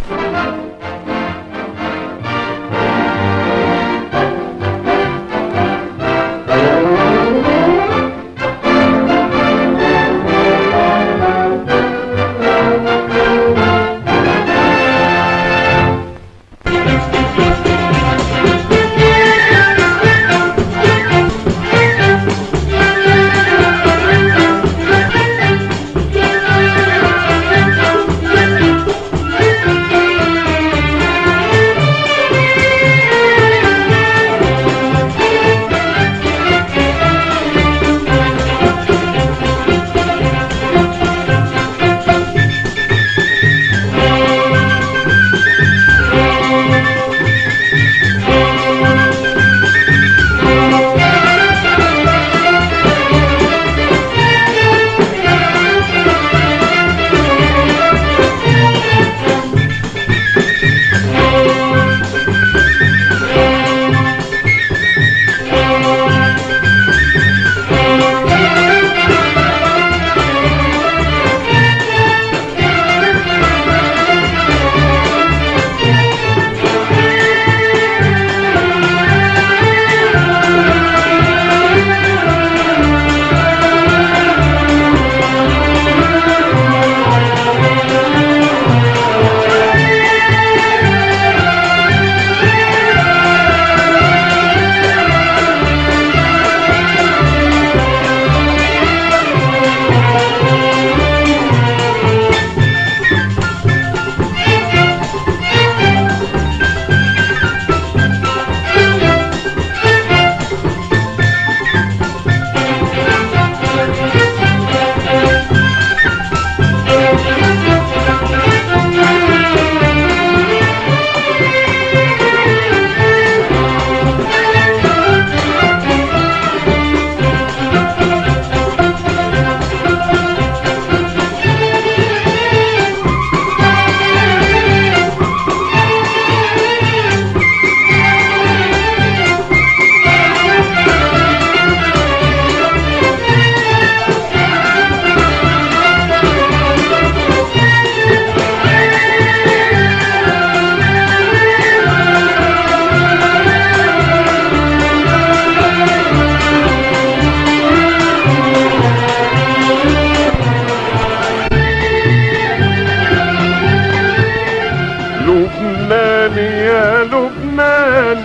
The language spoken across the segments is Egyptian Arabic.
لبنان يا لبنان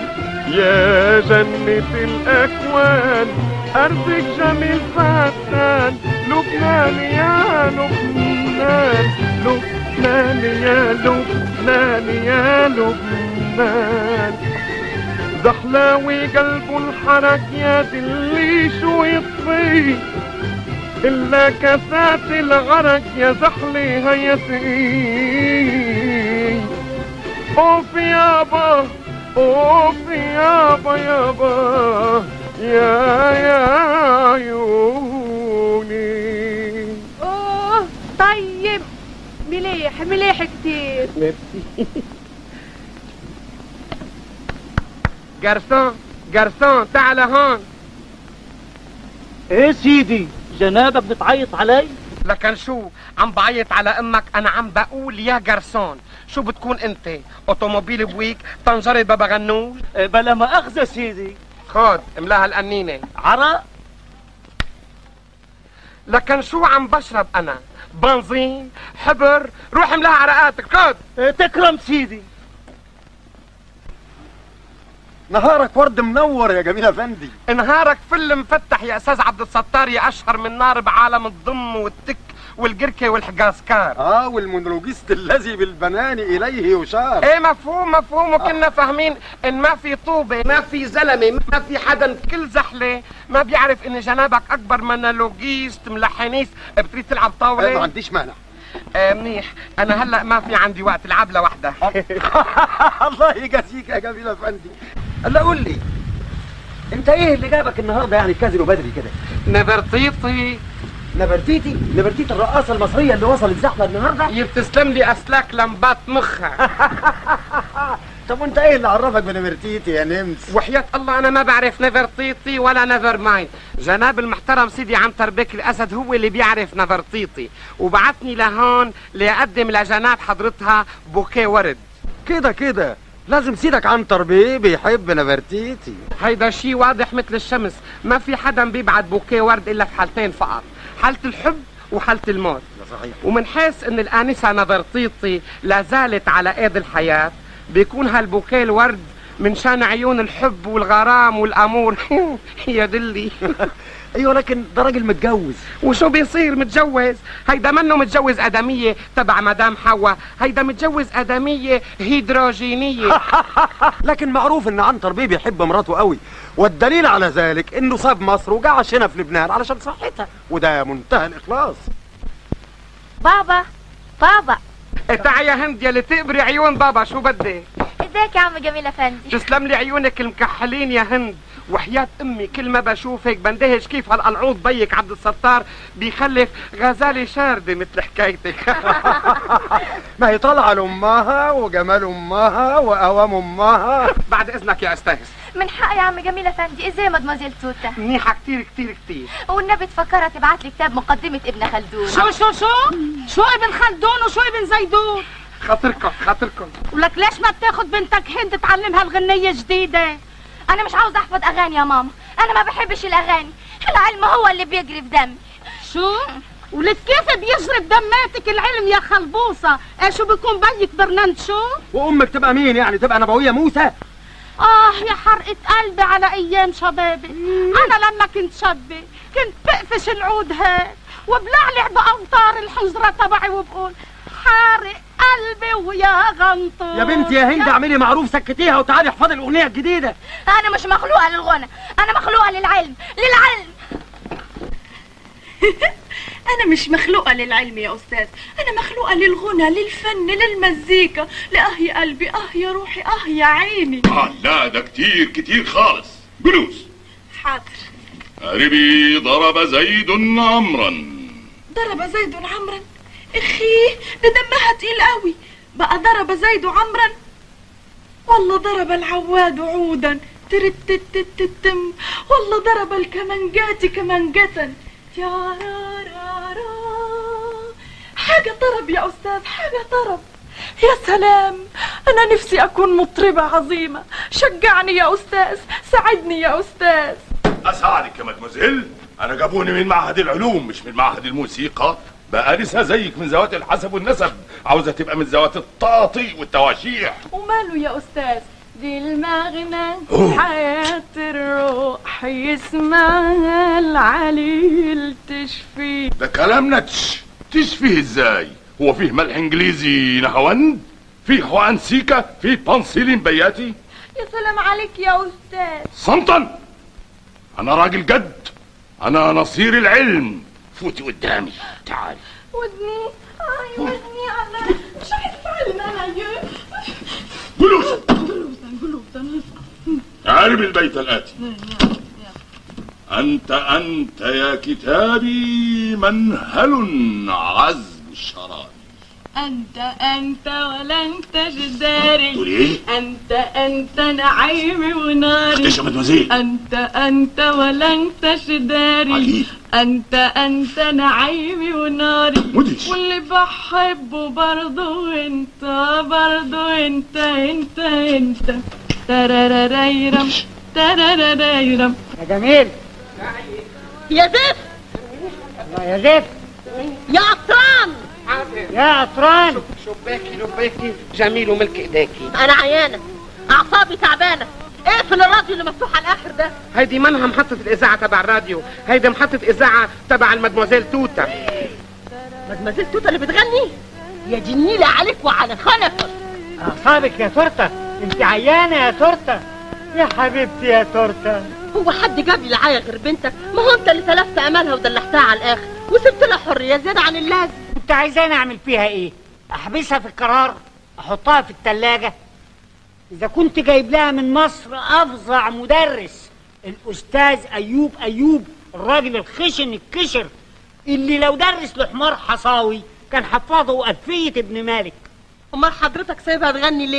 يا جنة الأكوان أرضك جميل فتان لبنان يا لبنان لبنان يا لبنان يا لبنان زحلاوي قلبه الحرك يا دلي شو يطفي إلا كاسات العرق يا زحلي هيتي اوف يابا اوف يابا يابا يا يا عيوني اوه طيب مليح مليح كتير جرسون جرسون تعال هون ايه سيدي جنابك بتعيط علي لكن شو عم بعيط على امك انا عم بقول يا جرسون شو بتكون انت اوتوموبيل بويك طنجرة بابا غنوج إيه بلا ما اخذ سيدي خد املاها القنينة عرق لكن شو عم بشرب انا بنزين حبر روح املاها عرقاتك خد إيه تكرم سيدي نهارك ورد منور يا جميل افندي نهارك فل مفتح يا استاذ عبد الستار يا اشهر من نار بعالم الضم والتك والقركه والحقاسكار اه والمونولوجيست الذي بالبنان اليه يشار ايه مفهوم مفهوم وكنا فاهمين ان ما في طوبه ما في زلمه ما في حدا كل زحله ما بيعرف ان جنابك اكبر مونولوجيست ملحنيست بتريد تلعب إيه، طاوله ما عنديش مانع آه منيح انا هلا ما في عندي وقت العب لوحدها الله يجازيك يا جميل افندي هلا قول لي انت ايه اللي جابك النهارده يعني الكازينو بدري كده نبرتيطي نبرتيتي نبرتيتي الرقاصه المصريه اللي وصلت زحمه النهارده يبتسلم لي اسلاك لمبات مخها طب وانت ايه اللي عرفك بنمرتيتي يا نمس وحياة الله أنا ما بعرف نفرطيطي ولا نفر مايند جناب المحترم سيدي عنتر بك الأسد هو اللي بيعرف نفرطيطي وبعتني لهون ليقدم لجناب حضرتها بوكيه ورد كده كده لازم سيدك عنتر بيه بيحب نفرتيتي هيدا شيء واضح مثل الشمس ما في حدا بيبعت بوكيه ورد إلا في حالتين فقط حالة الحب وحالة الموت ده صحيح ومن حيث ان الآنسة نفرطيطي لا زالت على ايد الحياة بيكون هالبوكيه الورد من شان عيون الحب والغرام والامور يا دلي ايوه لكن ده راجل متجوز وشو بيصير متجوز هيدا منه متجوز ادمية تبع مدام حواء هيدا متجوز ادمية هيدروجينية لكن معروف ان عنتر بيه بيحب مراته قوي والدليل على ذلك انه ساب مصر وجا عاش هنا في لبنان علشان صحتها وده منتهى الاخلاص بابا بابا تعا يا هند يلي تقبري عيون بابا شو بدي ازيك يا عم جميل افندي تسلم لي عيونك المكحلين يا هند وحياة امي كل ما بشوفك بندهش كيف هالقلعوض بيك عبد الستار بيخلف غزالة شاردة مثل حكايتك ما هي طالعه لامها وجمال امها وقوام امها بعد اذنك يا استاذ من حق يا عم جميل افندي ازاي مدموزيل توتا منيحة كتير كتير كتير والنبي تفكرها تبعت لي كتاب مقدمة ابن خلدون شو شو شو شو ابن خلدون وشو ابن زيدون خاطركم خاطركم ولك ليش ما بتاخد بنتك هند تعلمها الغنية جديدة انا مش عاوز احفظ اغاني يا ماما انا ما بحبش الاغاني العلم هو اللي بيجري في دمي شو ولك كيف بيجري بدماتك العلم يا خلبوصة ايه شو بيكون بيك برنامج شو وامك تبقى مين يعني تبقى نبويه موسى اه يا حرقة قلبي على ايام شبابي انا لما كنت شابة كنت بقفش العود هيك وبلعلع باوتار الحجرة تبعي وبقول حارق قلبي ويا غنطور يا بنتي يا هند اعملي معروف سكتيها وتعالي احفظي الاغنيه الجديده انا مش مخلوقة للغنى انا مخلوقة للعلم للعلم أنا مش مخلوقة للعلم يا أستاذ أنا مخلوقة للغنى للفن للمزيكا لآه يا قلبي آه يا روحي آه يا عيني آه لا ده كتير كتير خالص جلوس حاضر قربي ضرب زيد عمرا ضرب زيد عمرا اخي ده دمها تقيل قوي بقى ضرب زيد عمرا والله ضرب العواد عودا ترتتتتم والله ضرب الكمنجات كمنجة يا را را را حاجة طرب يا أستاذ حاجة طرب يا سلام أنا نفسي أكون مطربة عظيمة شجعني يا أستاذ ساعدني يا أستاذ اساعدك يا مدموزيل انا جابوني من معهد العلوم مش من معهد الموسيقى بقى لسه زيك من ذوات الحسب والنسب عاوزه تبقى من ذوات التعاطي والتواشيح وماله يا أستاذ دي المغنى حياة الروح يسمعها العليل تشفي ده كلام نتش تشفيه ازاي هو فيه ملح انجليزي نهاوند فيه حقن سيكا فيه بنسلين بياتي يا سلام عليك يا أستاذ صمتا انا راجل جد انا نصير العلم فوتي قدامي تعالي ودني آي ودني على مش عارفة أنا يا جلوس قلوبنا قلوبنا تعالي بالبيت الآتي أنت أنت يا كتابي منهل عذب الشراب أنت أنت ولا أنت جداري تقول إيه؟ أنت أنت نعيمي وناري ايش يا مدمزيل؟ أنت أنت ولا أنت شداري عجيب. أنت أنت نعيمي وناري مدهش. واللي بحبه برضه أنت برضه أنت أنت أنت تراراريرم تراراريرم يا جميل يا زفت الله يا زفت يا عطران يا عطران شباكي لباكي جميل وملك ايديكي انا عيانة اعصابي تعبانة اقفل الراديو اللي مفتوح على الاخر ده هيدي منها محطة الإذاعة تبع الراديو هيدي محطة إذاعة تبع المدموزيل توتا مدمزيل توتا اللي بتغني يا جنيلة عليك وعلى خلفك اعصابك يا تورته انت عيانه يا تورته يا حبيبتي يا تورته هو حد جاب لي العيا غير بنتك ما هو انت اللي تلفت امالها ودلعتها على الاخر وسبت لها حريه زياده عن اللازم كنت عايزاني اعمل فيها ايه احبسها في القرار احطها في التلاجة اذا كنت جايب لها من مصر افظع مدرس الاستاذ ايوب ايوب الراجل الخشن الكشر اللي لو درس لحمار حصاوي كان حفظه ألفية ابن مالك امال حضرتك سايبها تغني ليه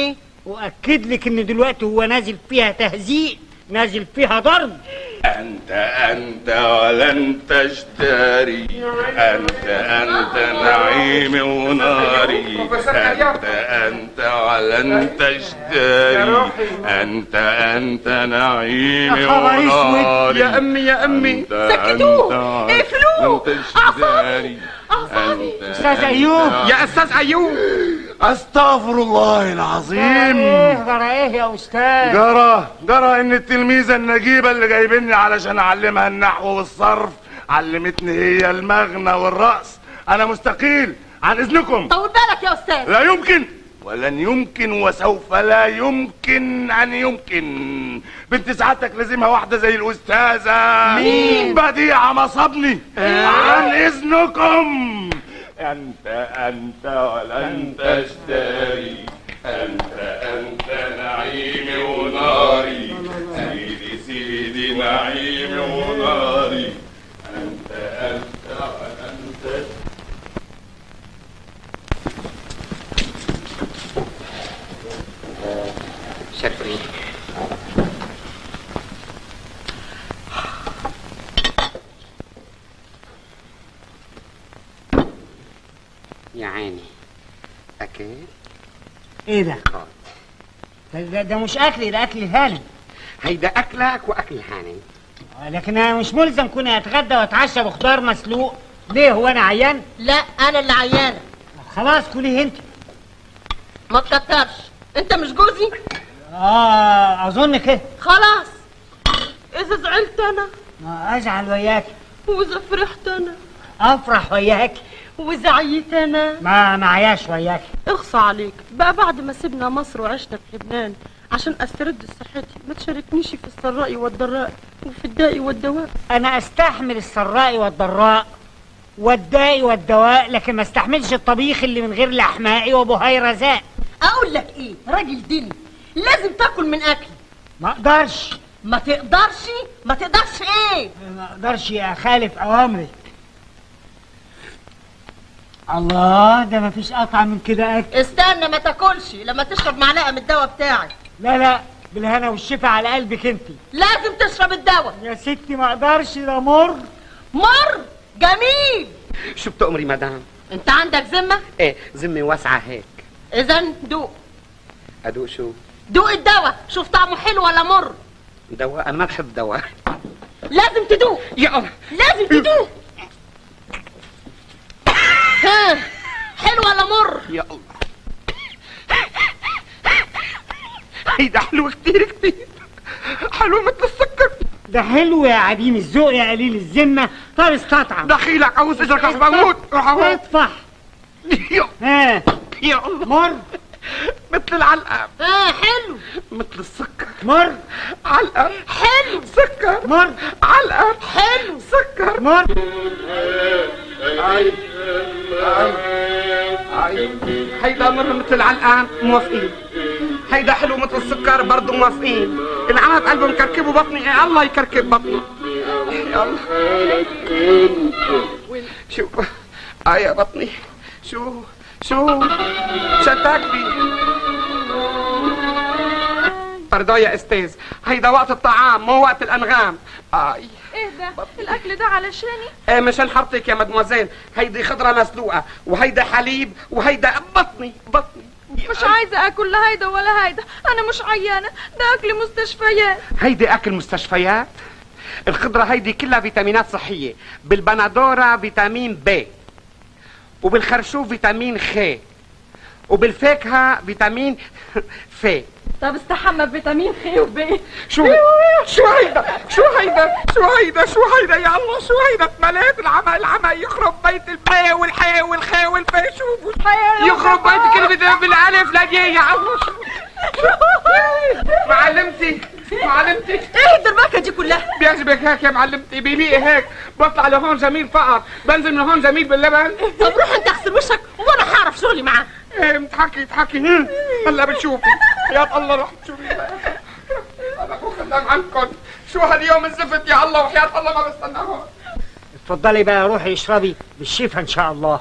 واكد لك ان دلوقتي هو نازل فيها تهزيء نازل فيها ضرب أنت أنت ولن تشتري أنت أنت نعيمي وناري أنت أنت ولن تشتري أنت أنت نعيمي يا خبر اسود. وناري يا أمي يا أمي سكتوه. اقفلوه. أعصابي أعصابي. أستاذ أيوب. يا استاذ ايوب أستغفر الله العظيم ايه جرى ايه يا استاذ جرى جرى ان التلميذة النجيبة اللي جايبني علشان اعلمها النحو والصرف علمتني هي المغنى والرقص انا مستقيل عن اذنكم طول بالك يا استاذ لا يمكن ولن يمكن وسوف لا يمكن ان يمكن بنت سعادتك لازمها واحدة زي الاستاذة مين بديعة مصبني عن اذنكم انت انت ولن تشتري انت انت نعيمي وناري سيدي سيدي نعيمي وناري انت انت ولن تشتري شكري يا عيني اكل ايه ده ده, ده, ده مش اكل ده اكل هانم هيدا اكلك واكل هاني لكن انا مش ملزم كوني اتغدى واتعشى بخضار مسلوق ليه هو انا عيان لا انا اللي عيانه خلاص كلي انت ما تكترش انت مش جوزي اه اظن كده خلاص اذا زعلت انا ما ازعل وياك واذا فرحت انا افرح وياك واذا عييت انا ما معياش وياك اغصى عليك بقى بعد ما سيبنا مصر وعشنا في لبنان عشان استرد صحتي ما تشاركنيش في السراء والضراء وفي الداء والدواء انا استحمل السراء والضراء والداء والدواء لكن ما استحملش الطبيخ اللي من غير لحمائي وبهاي رزاق اقول لك ايه راجل ديني لازم تاكل من اكلي ما اقدرش ما تقدرش ما تقدرش ايه ما اقدرش اخالف اوامرك الله ده ما فيش قطع من كده اكل استنى ما تاكلش لما تشرب معلقه من الدواء بتاعك لا لا بالهنا والشفا على قلبك انت لازم تشرب الدواء يا ستي ما اقدرش ده مر مر جميل شو بتأمري مدام انت عندك ذمه ايه ذمي واسعة هيك اذا دوق ادوق شو دوق الدواء شوف طعمه حلو ولا مر دواء انا ما بحب دواء لازم تدوق يا الله لازم تدوق ها حلو ولا مر يا الله هيدا حلو كتير كتير حلو مثل السكر ده حلو يا عديم الذوق يا قليل الذمه طب استطعم دخيلك عاوز اجرك عم بموت روح اهو اطفح يا ها يا الله مر مثل العلقة ها حلو مثل السكر مر علقة حلو سكر مر علقة حلو سكر مر هيدا مر مثل العلقة موافقين هيدا حلو مثل السكر برضه موافقين العنب قلبه مكركب وبطني إيه الله يكركب بطني يا الله شو اه يا بطني شو شو شتاك بي برضو يا استاذ هيدا وقت الطعام مو وقت الانغام اي ايه ده الاكل ده علشاني ايه مشان حرتك يا مدموزين هيدي خضرة مسلوقة وهيدا حليب وهيدا بطني بطني مش عايزه اكل لا هيدا ولا هيدا انا مش عيانه ده اكل مستشفيات هيدي اكل مستشفيات الخضرة هيدي كلها فيتامينات صحية بالبندورة فيتامين ب وبالخرشوف فيتامين خ وبالفاكهة فيتامين ف طب استحمى بفيتامين خ وب شو شو هيدا شو هيدا شو هيدا شو هيدا يا الله شو هيدا اتمليت العمى العمى يخرب بيت البي والحي والخي والفي شو يخرب بيت كلمة بالالف لا دي يا الله شو معلمتي معلمتي ايه الدربكه دي كلها بيعجبك هيك يا معلمتي بيليق هيك بطلع لهون جميل فقط بنزل من هون جميل باللبن طب روح انت اغسل وشك وانا هعرف شغلي معاه ايه متحكي متحكي هم، هلا بتشوفي يا الله رح تشوفي انا مو خدام عنكم شو هاليوم الزفت يا الله وحياة الله ما بستنى هون اتفضلي بقى روحي اشربي بالشفا ان شاء الله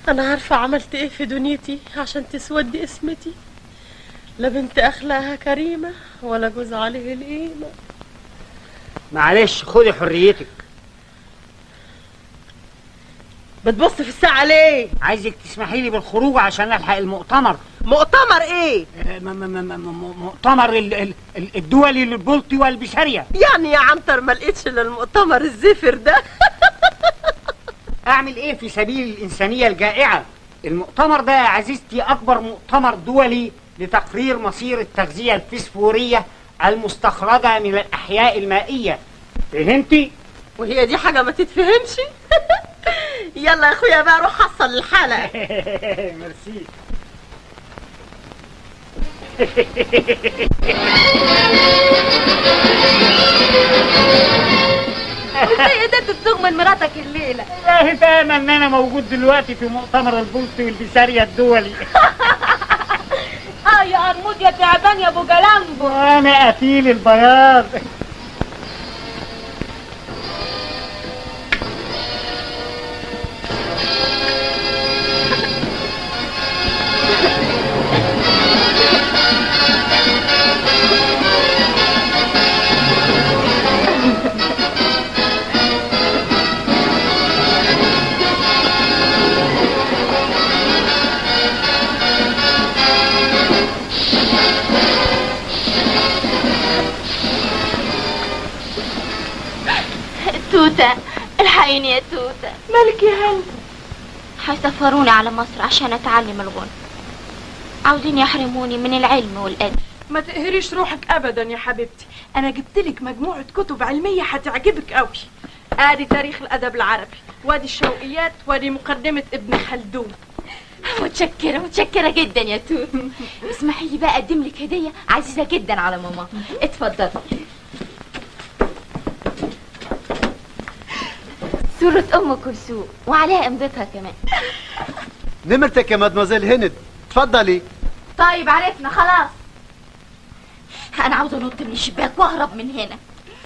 انا عارفه عملت ايه في دنيتي عشان تسود اسمتي لا بنت اخلاقها كريمه ولا جوز عليه القيمه معلش خدي حريتك بتبص في الساعه ليه عايزك تسمحي لي بالخروج عشان الحق المؤتمر مؤتمر ايه آه، م- م- م- م- مؤتمر ال- ال- ال- الدولي للبلطي والبشريه يعني يا عنتر ما لقيتش الا المؤتمر الزفر ده اعمل ايه في سبيل الانسانيه الجائعه المؤتمر ده يا عزيزتي اكبر مؤتمر دولي لتقرير مصير التغذيه الفسفوريه المستخرجه من الاحياء المائيه فهمتي وهي دي حاجه ما تتفهمش يلا يا اخويا بقى روح حصل الحلقه ميرسي ازاي قدرت تغمن مراتك الليله والله فاهمة ان انا موجود دلوقتي في مؤتمر البلطي والبسارية الدولي اه يا قرموط يا تعبان يا ابو جلامبو وانا قتيل البياض توتة الحقيني يا توتة مالك يا هند هيسفروني على مصر عشان اتعلم الغنى عاوزين يحرموني من العلم والادب ما تقهريش روحك ابدا يا حبيبتي انا جبت لك مجموعه كتب علميه هتعجبك قوي ادي تاريخ الادب العربي وادي الشوقيات وادي مقدمه ابن خلدون متشكرة متشكرة جدا يا توت اسمحي لي بقى اقدم لك هدية عزيزة جدا على ماما اتفضلي صورة ام كلثوم وعليها امضتها كمان نمرتك يا مدمزيل هند تفضلي طيب عرفنا خلاص انا عاوزة انط من الشباك واهرب من هنا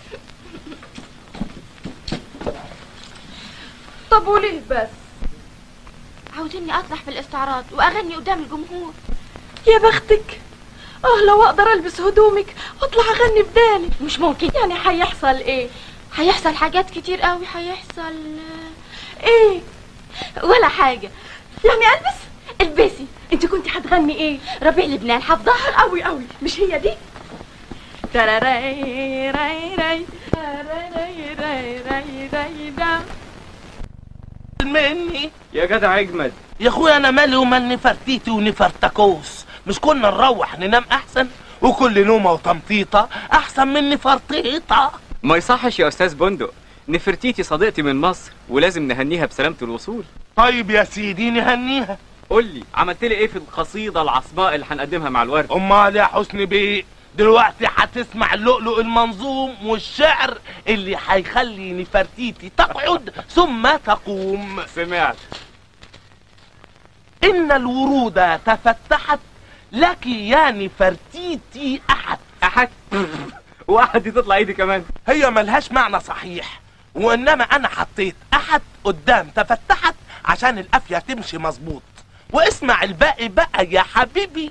طب وليه بس عاوزيني اطلع في الاستعراض واغني قدام الجمهور يا بختك اه لو اقدر البس هدومك واطلع اغني بدالك مش ممكن يعني هيحصل ايه هيحصل حاجات كتير قوي هيحصل ايه ولا حاجة يعني البس البسي انت كنت هتغني ايه ربيع لبنان حافظاها قوي قوي مش هي دي تراراي راي راي تراراي راي راي راي دا. مني يا جدع اجمد يا اخويا انا مالي ومال نفرتيتي ونفرتكوس مش كنا نروح ننام احسن وكل نومه وتمطيطه احسن من نفرطيطه ما يصحش يا استاذ بندق نفرتيتي صديقتي من مصر ولازم نهنيها بسلامة الوصول طيب يا سيدي نهنيها قول لي عملت لي ايه في القصيدة العصماء اللي هنقدمها مع الورد امال يا حسني بيه دلوقتي هتسمع اللؤلؤ المنظوم والشعر اللي هيخلي نفرتيتي تقعد ثم تقوم سمعت ان الورود تفتحت لك يا نفرتيتي احد احد واحد دي تطلع ايدي كمان هي ملهاش معنى صحيح وانما انا حطيت احد قدام تفتحت عشان القافية تمشي مظبوط واسمع الباقي بقى يا حبيبي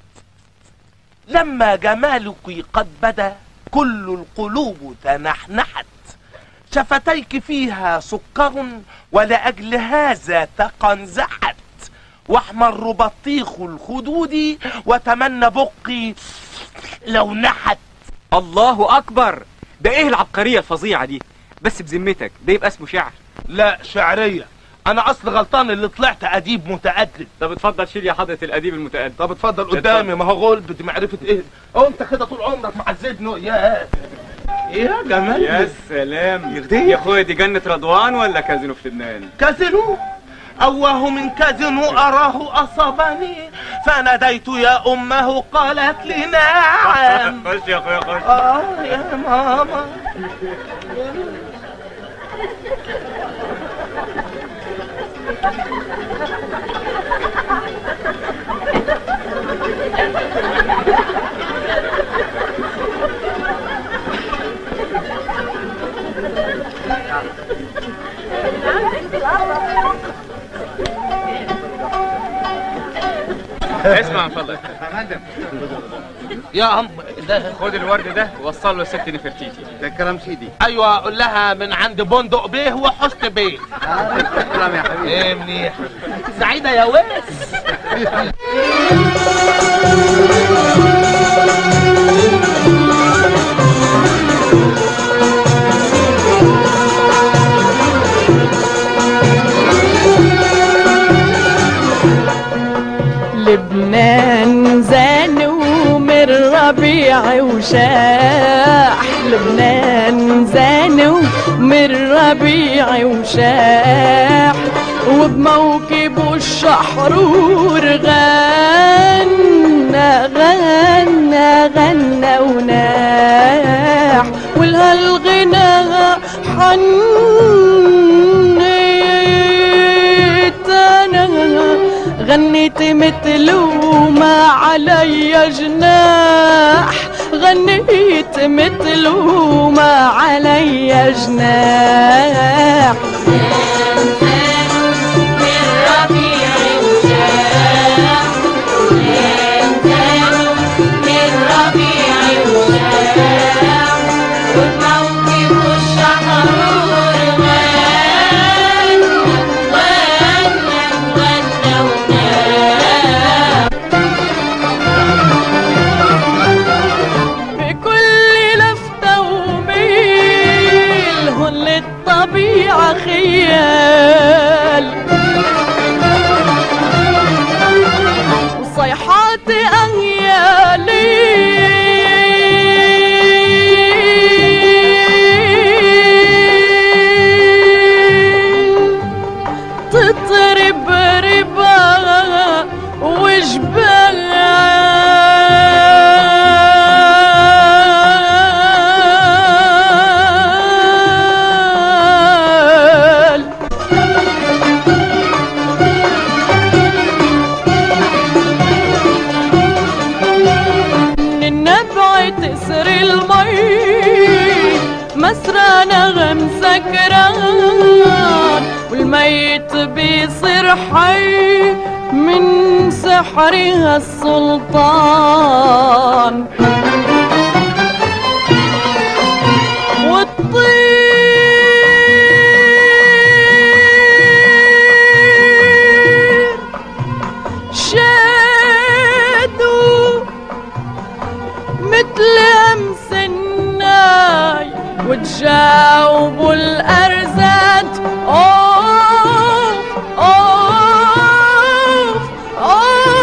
لما جمالك قد بدا كل القلوب تنحنحت شفتيك فيها سكر ولأجل هذا تقنزحت واحمر بطيخ الخدود وتمنى بقي لو نحت الله اكبر ده ايه العبقرية الفظيعة دي بس بذمتك ده يبقى اسمه شعر لا شعرية انا اصل غلطان اللي طلعت اديب متأدب طب اتفضل شيل يا حضرة الاديب المتأدب طب اتفضل قدامي ما هو غلب دي معرفة ايه او انت كده طول عمرك معذبني يا يا جمال يا سلام يا اخويا دي جنة رضوان ولا كازينو في لبنان كازينو أواه من كازينو أراه أصابني فناديت يا أمه قالت لي نعم خش يا اخويا خش آه يا ماما اسمع من فضلك يا عم ده خد الورد ده ووصل له الست نفرتيتي ده كلام سيدي ايوه قول لها من عند بندق بيه وحسن بيه كلام يا حبيبي ايه منيح سعيده يا ويس لبنان زان ومن ربيع وشاح لبنان زان ومن ربيع وشاح وبموكب الشحرور غنى غنى غنى وناح والهالغنى حنيت انا غنيت مثله ما علي جناح غنيت مثله ما علي جناح بكل لفتة وميل هون للطبيعة خيال وصيحات أنيالي تطرب ربا وجبال من النبع تسر المي مسرى نغم سكران والميت بيصير حي من سحرها السلطان والطير شادوا مثل امس الناي وتجاوبوا الارزات اوف اوف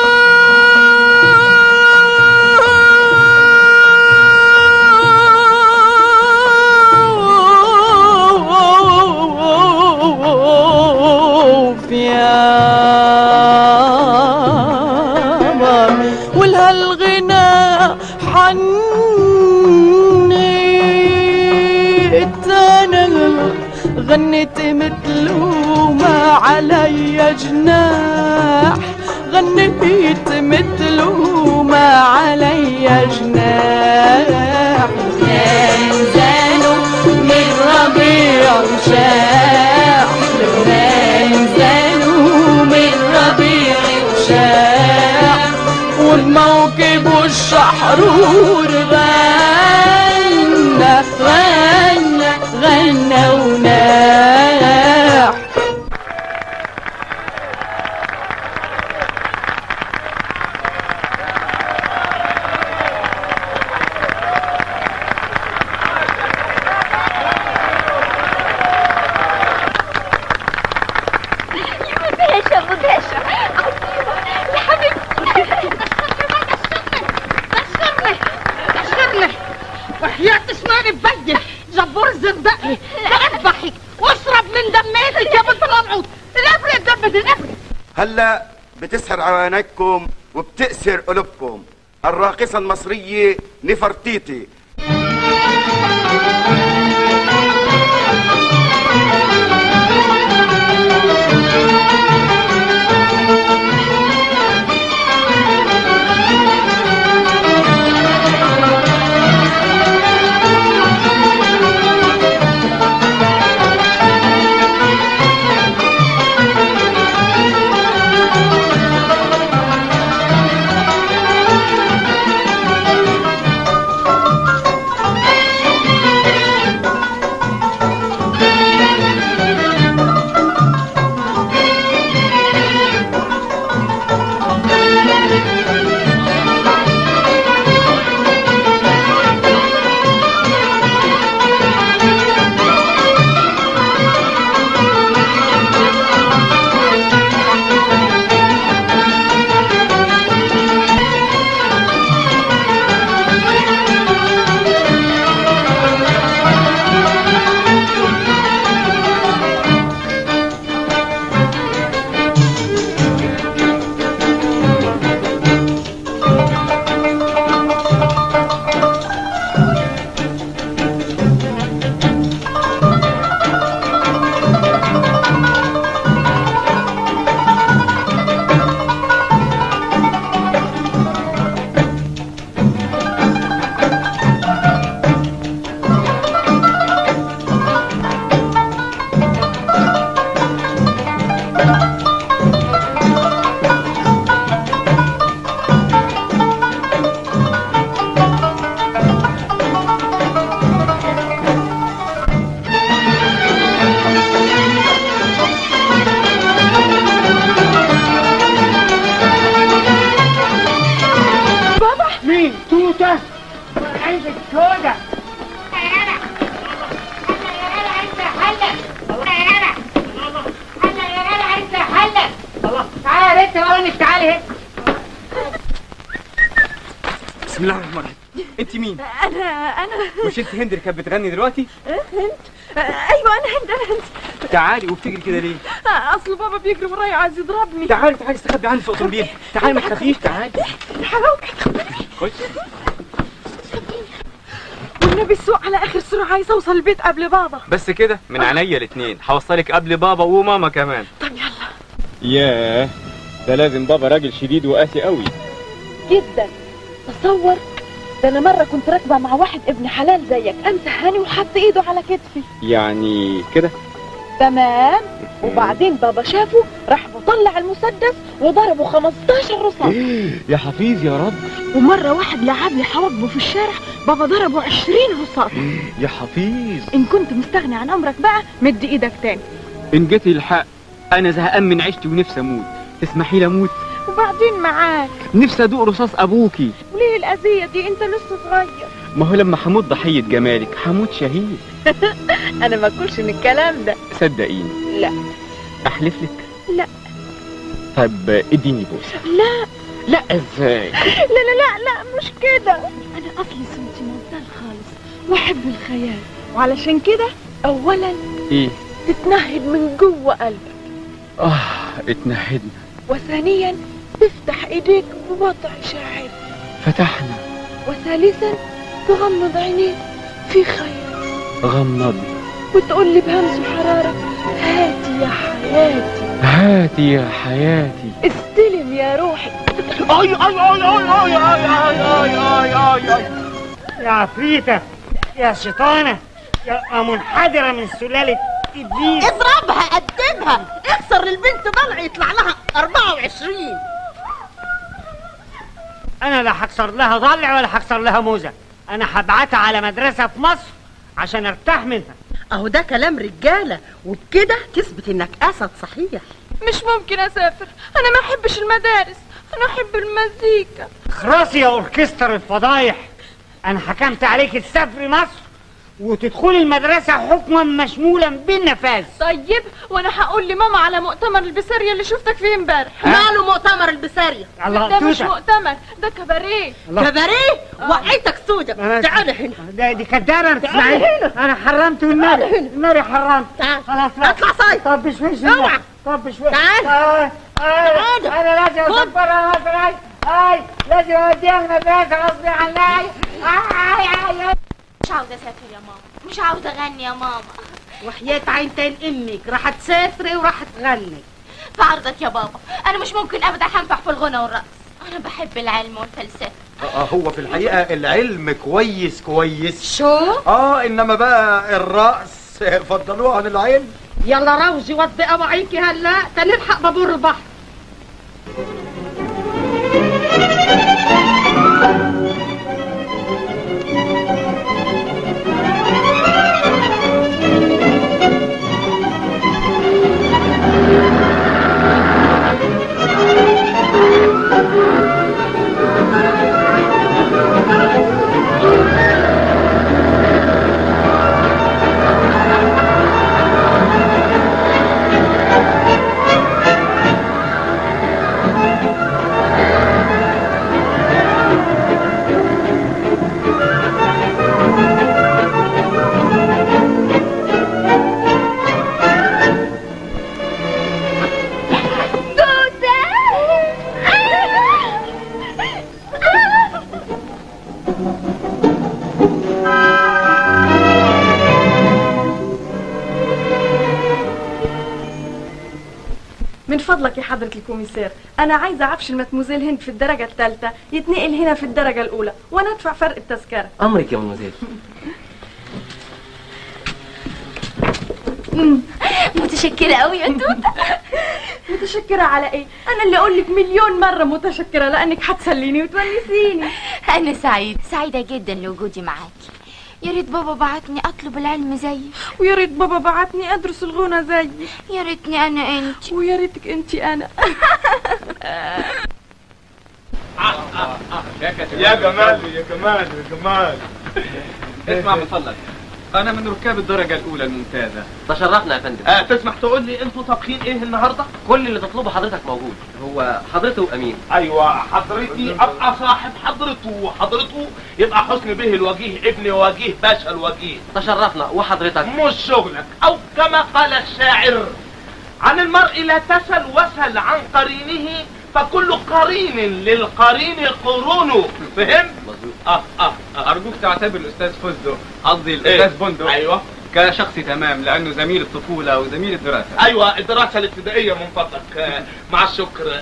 اوف يا والهالغنى حنيت انا غنيت مثله ما علي جناح غنيت مثله ما علي جناح زانوا من ربيع وشاح لبنان زانوا من ربيع وشاح والموكب والشحرور غنى غنى غنى وناح مدهشة مدهشة يا حبيبتي تشغرني وحياة اسناني ببين جبور زندقني اذبحك واشرب من دميتك يا بنت القمعود الابرة دبت الابرة هلا بتسهر عوانكم وبتأسر قلوبكم الراقصة المصرية نفرتيتي تعالي هنا بسم الله الرحمن الرحيم انت مين انا انا مش انت هند اللي كانت بتغني دلوقتي هند ايوه انا هند انا هند تعالي وبتجري كده ليه اصل بابا بيجري ورايا عايز يضربني تعالي تعالي استخبي عندي في اوتومبيل تعالي ما تخافيش تعالي حلاوتك خش والنبي السوق على اخر سرعه عايزه اوصل البيت قبل بابا بس كده من عينيا الاتنين هوصلك قبل بابا وماما كمان طب يلا ياه ده لازم بابا راجل شديد وقاسي قوي جدا تصور ده انا مره كنت راكبه مع واحد ابن حلال زيك قام سهاني وحط ايده على كتفي يعني كده تمام وبعدين بابا شافه راح مطلع المسدس وضربه 15 رصاص يا حفيظ يا رب ومره واحد لعب لي حواجبه في الشارع بابا ضربه 20 رصاص يا حفيظ ان كنت مستغني عن امرك بقى مد ايدك تاني ان جيت الحق انا زهقان من عيشتي ونفسي اموت تسمحي لي اموت وبعدين معاك نفسي ادوق رصاص ابوكي وليه الاذيه دي انت لسه صغير ما هو لما هموت ضحيه جمالك هموت شهيد انا ما اكلش من الكلام ده صدقيني لا احلف لك لا طب اديني بوسه لا لا ازاي لا لا لا لا مش كده انا اصلي سنتيمنتال خالص واحب الخيال وعلشان كده اولا ايه تتنهد من جوه قلبك اه اتنهدنا وثانيا تفتح ايديك بوضع شاعر فتحنا وثالثا تغمض عينيك في خيال غمضنا وتقول لي بهمس وحرارة هاتي يا حياتي هاتي يا حياتي استلم يا روحي اي اي اي اي اي اي اي اي اي اي يا عفريتة يا شيطانة يا منحدرة من سلالة إبليس اضربها قدمها اكسر للبنت ضلع يطلع لها 24 أنا لا هكسر لها ضلع ولا هكسر لها موزة أنا هبعتها على مدرسة في مصر عشان أرتاح منها اهو ده كلام رجاله وبكده تثبت انك اسد صحيح مش ممكن اسافر انا ما احبش المدارس انا احب المزيكا خلاصي يا أوركستر الفضايح أنا حكمت عليك تسافري مصر وتدخلي المدرسة حكما مشمولا بالنفاذ طيب وانا هقول لماما على مؤتمر البسارية اللي شفتك فيه امبارح ماله مؤتمر البسارية الله ده مش توتة. مؤتمر ده كاباريه الله. كباريه وقعتك سودة أنا- تعال هنا ده دي كدابة ما تعال تسمعيش هنا. أنا حرمت والنبي النبي حرمت تعال خلاص لا اطلع صايد طب بشويش اوعى. طب بشويش تعال. آه، آه، تعال. أنا لازم خد. أسافر أنا أي لازم أوديها المدرسة غصب عني آي آي آي مش عاوزة اسافر يا ماما مش عاوزة اغني يا ماما وحياة عينتين امك راح تسافري وراح تغني في عرضك يا بابا انا مش ممكن ابدا هنفع في الغنى والرقص انا بحب العلم والفلسفة آه هو في الحقيقة العلم كويس كويس شو اه انما بقى الرأس فضلوه عن العلم يلا روجي وضي قواعيكي هلا تنلحق بابور البحر من فضلك يا حضرة الكوميسير أنا عايزة عفش المتموزيل هند في الدرجة الثالثة يتنقل هنا في الدرجة الأولى وأنا أدفع فرق التذكرة امرك يا منوزيل متشكرة قوي يا توتة متشكرة على إيه؟ أنا اللي أقول لك مليون مرة متشكرة لأنك هتسليني وتونسيني انا سعيد سعيدة جدا لوجودي معاكي يا ريت بابا بعتني اطلب العلم زيك ويا ريت بابا بعتني أدرس الغنى زيك يا ريتني انا انت ويا ريتك أنت أنا يا جمال يا جمال يا جمال اسمع من فضلك انا من ركاب الدرجه الاولى الممتازه تشرفنا يا فندم آه تسمح تقول لي انتوا طابخين ايه النهارده كل اللي تطلبه حضرتك موجود هو حضرته امين ايوه حضرتي ابقى صاحب حضرته وحضرته يبقى حسن به الوجيه ابن وجيه باشا الوجيه تشرفنا وحضرتك مش شغلك او كما قال الشاعر عن المرء لا تسل وسل عن قرينه فكل قرين للقرين قرونه فهم؟ مظبوط اه اه, آه. ارجوك تعتبر الاستاذ فزدق قصدي إيه؟ الاستاذ بندق ايوه كشخص تمام لانه زميل الطفوله وزميل الدراسه ايوه الدراسه الابتدائيه من فضلك آه، مع الشكر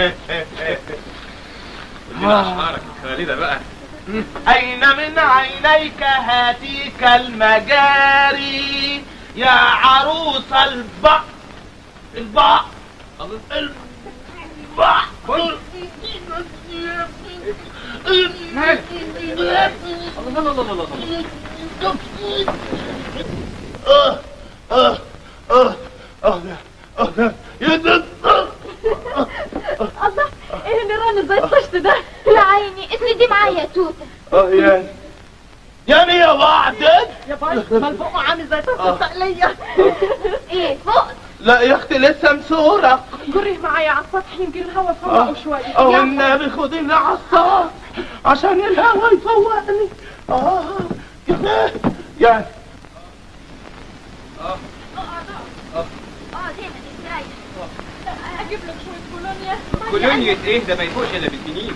ادينا اشعارك الخالده بقى أين من عينيك هاتيك المجاري يا عروس البحر البحر البحر آه آه آه آه آه يا دكتور الله ايه اللي رامي زي الطشت ده يا عيني اسندي معايا يا توته اه يعني يعني يا وعدك يا باي ملفوقه عامل زي طشت آه. التقليه ايه فوق لا يا اختي لسه مسورك جريه معايا على السطح يمكن الهوا يفوقه شويه او يلا. النبي خديني على السطح عشان الهوا يفوقني اه كده يعني اجيب لك شويه كولونيا كولونيا ايه ده ما يفوقش الا بالسنين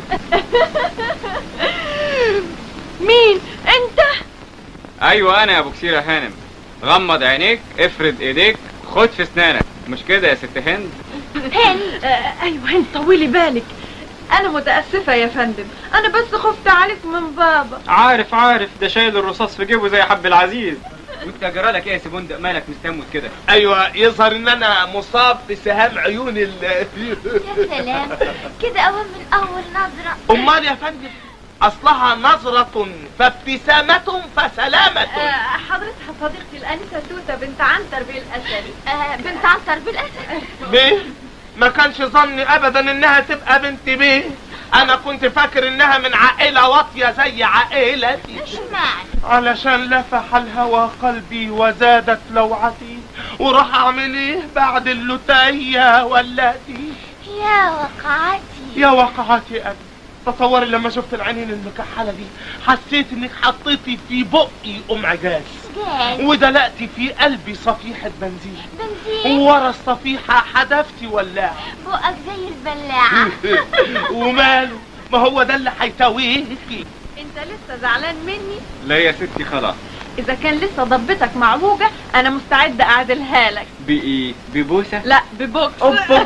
مين انت ايوه انا يا ابو كسيره هانم غمض عينيك افرد ايديك خد في اسنانك مش كده يا ست هند هند آه ايوه هند طولي بالك انا متاسفه يا فندم انا بس خفت عليك من بابا عارف عارف ده شايل الرصاص في جيبه زي حب العزيز وانت جرالك ايه يا سيبوندق مالك مستموت كده ايوه يظهر ان انا مصاب بسهام عيون ال يا سلام كده اول من اول نظرة امال يا فندم اصلها نظرة فابتسامة فسلامة آه حضرتها صديقتي الانسه توته بنت عنتر بالاسري آه بنت عنتر بالاسد بيه ما كانش ظني ابدا انها تبقى بنت بيه انا كنت فاكر انها من عائلة واطية زي عائلتي اشمعنى علشان لفح الهوى قلبي وزادت لوعتي وراح اعمل ايه بعد اللتاية والتي يا وقعتي يا وقعتي انا تصوري لما شفت العينين المكحلة دي حسيت انك حطيتي في بقي ام عجاز جاي ودلقتي في قلبي صفيحة بنزين بنزين ورا الصفيحة حدفتي ولاعة بقك زي البلاعة وماله ما هو ده اللي هيتوهكي انت لسه زعلان مني لا يا ستي خلاص اذا كان لسه ضبتك معوجه انا مستعده اعدلها لك بايه ببوسه لا ببوكس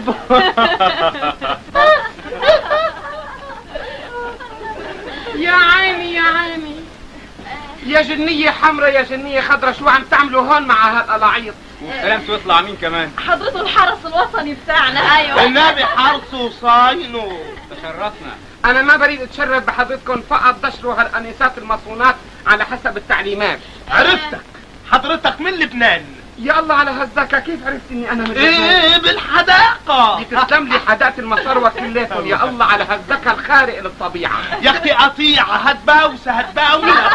يا عيني يا عيني يا جنية حمرا يا جنية خضرا شو عم تعملوا هون مع هالقلاعيط وسلامته يطلع مين كمان حضرته الحرس الوطني بتاعنا ايوه النبي حرصه وصاينه تشرفنا انا ما بريد اتشرف بحضرتكم فقط دشروا هالانسات المصونات على حسب التعليمات عرفتك حضرتك من لبنان يا الله على هالذكاء كيف عرفت اني انا من لبنان؟ ايه بالحداقة تسلم لي حداة المصروة كليتهم يا الله على هالذكاء الخارق للطبيعة يا اختي قطيعة هات باوسة هات باوسة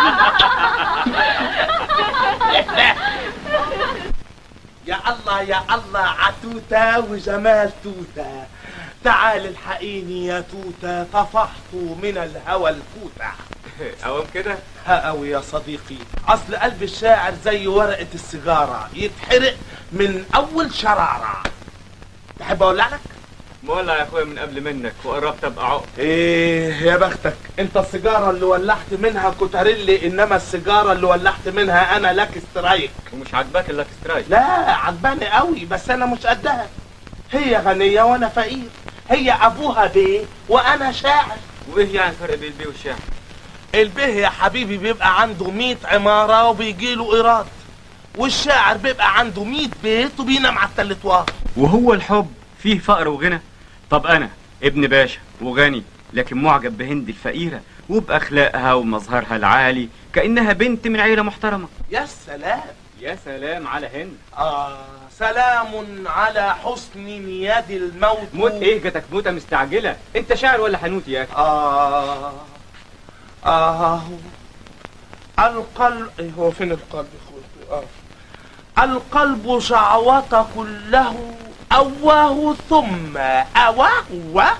يا الله يا الله عتوتة وجمال توتة تعال الحقيني يا توتة طفحت من الهوى الفوتة اوام كده ها قوي يا صديقي اصل قلب الشاعر زي ورقة السيجارة يتحرق من اول شرارة تحب اولع لك مولع يا اخويا من قبل منك وقربت ابقى عقد ايه يا بختك انت السيجارة اللي ولعت منها كوتاريلي انما السيجارة اللي ولعت منها انا لك سترايك ومش عاجباك اللاك سترايك لا عجباني قوي بس انا مش قدها هي غنية وانا فقير هي ابوها بيه وانا شاعر وايه يعني الفرق بين البيه والشعر البيه يا حبيبي بيبقى عنده 100 عمارة وبيجي له ايراد والشاعر بيبقى عنده 100 بيت وبينام على التلتوار وهو الحب فيه فقر وغنى طب انا ابن باشا وغني لكن معجب بهند الفقيرة وبأخلاقها ومظهرها العالي كأنها بنت من عيلة محترمة يا سلام يا سلام على هند آه سلام على حسن نياد الموت موت ايه جاتك موتة مستعجلة انت شاعر ولا حنوت يا اخي آه آه القلب إيه هو فين القلب يا اخويا القلب شعوط كله أواه ثم أواه واه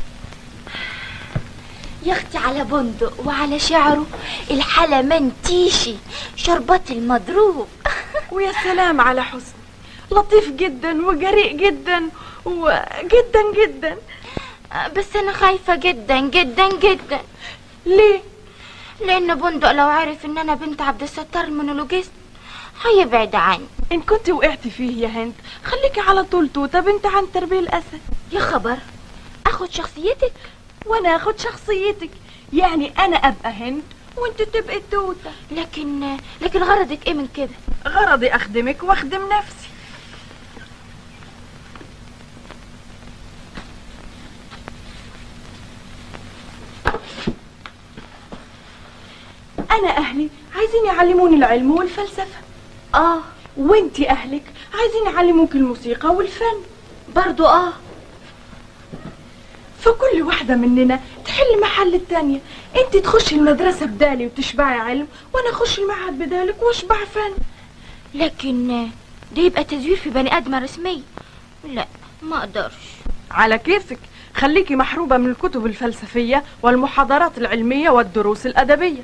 يا اختي على بندق وعلى شعره الحلا منتيشي شربات المضروب ويا سلام على حسن لطيف جدا وجريء جدا وجدا جدا بس انا خايفة جدا جدا جدا ليه؟ لان بندق لو عرف ان انا بنت عبد الستار المونولوجيست هيبعد عني ان كنت وقعت فيه يا هند خليكي على طول توته بنت عن تربية الاسد يا خبر اخد شخصيتك وانا اخد شخصيتك يعني انا ابقى هند وانت تبقي التوته لكن لكن غرضك ايه من كده غرضي اخدمك واخدم نفسي انا اهلي عايزين يعلموني العلم والفلسفه اه وانتي اهلك عايزين يعلموك الموسيقى والفن برضو اه فكل واحدة مننا تحل محل التانية انت تخشي المدرسة بدالي وتشبعي علم وانا اخش المعهد بدالك واشبع فن لكن ده يبقى تزوير في بني ادمة رسمية لا ما اقدرش على كيفك خليكي محروبة من الكتب الفلسفية والمحاضرات العلمية والدروس الأدبية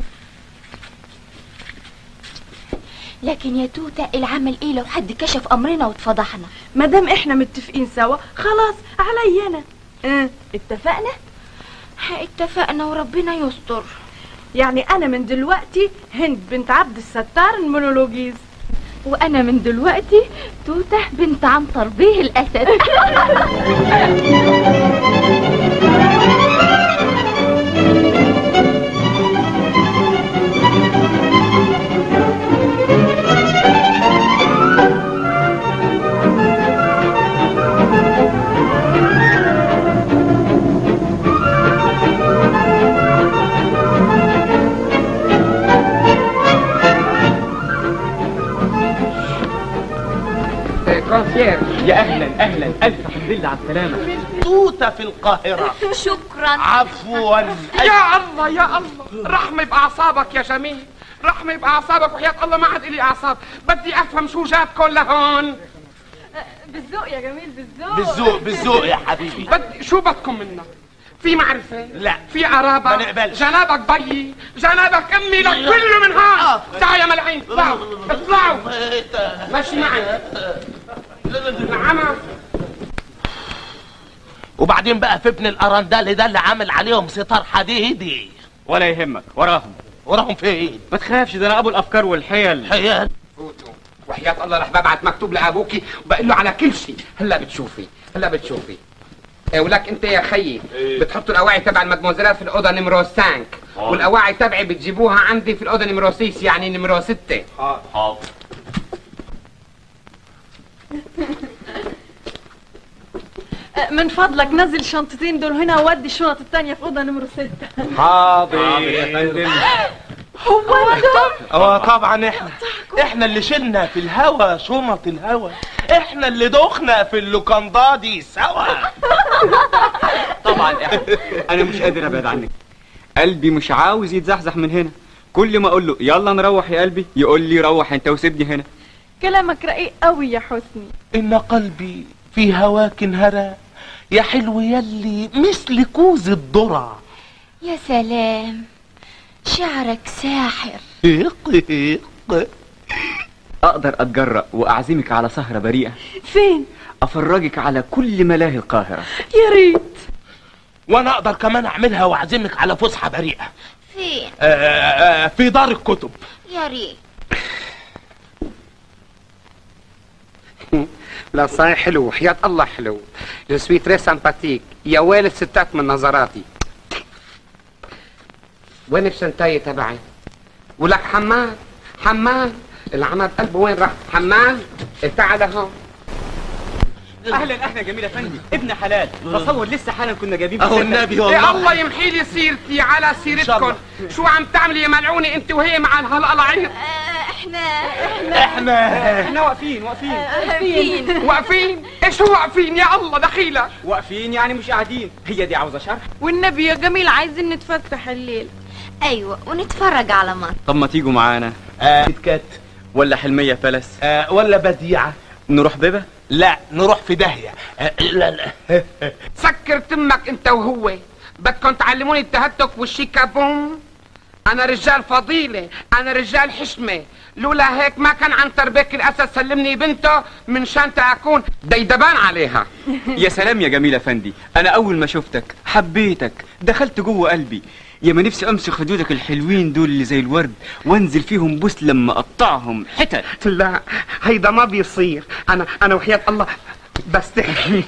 لكن يا توتة العمل ايه لو حد كشف امرنا واتفضحنا مادام احنا متفقين سوا خلاص علي انا اه اتفقنا اتفقنا وربنا يستر يعني انا من دلوقتي هند بنت عبد الستار المونولوجيز وانا من دلوقتي توته بنت عنتر بيه الاسد كونسير يا اهلا اهلا الف حمد لله على السلامه توتة في القاهرة شكرا عفوا يا الله يا الله رحمة بأعصابك يا جميل رحمة بأعصابك وحياة الله ما عاد إلي أعصاب بدي أفهم شو جابكم لهون بالذوق يا جميل بالذوق بالذوق بالذوق يا حبيبي بدي شو بدكم منا في معرفة لا في قرابة ما نقبلش. جنابك بيي جنابك أمي لك كله من هون تعال يا ملعين اطلعوا اطلعوا ماشي معي نعم وبعدين بقى في ابن الأرندال ده اللي عامل عليهم ستار حديدي ولا يهمك وراهم وراهم فين؟ ما تخافش ده انا ابو الافكار والحيل حيل فوتوا وحياة الله رح ببعت مكتوب لأبوكي وبقول له على كل شيء هلا بتشوفي هلا بتشوفي إيه ولك انت يا خيي بتحطوا الاواعي تبع المدموزيلات في الاوضه نمرو 5 والاواعي تبعي بتجيبوها عندي في الاوضه نمرو 6 يعني نمرو 6 حاضر من فضلك نزل شنطتين دول هنا وودي الشنط التانية في أوضة نمرو ستة حاضر يا فندم هو انتم اه طبعا احنا احنا اللي شلنا في الهوا شنط الهوا احنا اللي دخنا في اللوكاندا دي سوا طبعا انا مش قادر ابعد عنك قلبي مش عاوز يتزحزح من هنا كل ما اقول له يلا نروح يا قلبي يقول لي روح انت وسيبني هنا كلامك رقيق قوي يا حسني ان قلبي في هواك انهرى يا حلو يلي مثل كوز الذرة يا سلام شعرك ساحر اقدر اتجرأ واعزمك على سهرة بريئة فين افرجك على كل ملاهي القاهرة يا ريت وانا اقدر كمان اعملها واعزمك على فسحة بريئة فين آه، آه، في دار الكتب يا ريت لا صحيح حلو حياة الله حلو جو سوي تري سامباتيك يا والد ستات من نظراتي وين الشنتاية تبعي ولك حماد حماد العمد قلبه وين راح حماد تعال هون اهلا اهلا جميل يا فندم ابن حلال تصور لسه حالا كنا جايبين أهو في النبي سنة. والله. يا الله يمحي لي سيرتي على سيرتكم شو عم تعملي يا ملعونة انت وهي مع هالقلاعيط احنا احنا احنا واقفين واقفين فين واقفين ايش هو واقفين يا الله دخيلة واقفين يعني مش قاعدين هي دي عاوزه شرح والنبي يا جميل عايزين نتفتح الليل ايوه ونتفرج على مصر طب ما تيجوا معانا آه، كيت كات ولا حلمية فلس آه ولا بديعة نروح بيبة لا نروح في داهية آه لا لا سكر تمك انت وهو بدكم تعلموني التهتك والشيكا بوم انا رجال فضيلة انا رجال حشمة لولا هيك ما كان عن تربيك الاسد سلمني بنته من شان اكون ديدبان عليها يا سلام يا جميل افندي انا اول ما شفتك حبيتك دخلت جوه قلبي يا ما نفسي امسك خدودك الحلوين دول اللي زي الورد وانزل فيهم بوس لما اقطعهم حتت لا هيدا ما بيصير انا انا وحياة الله بستحي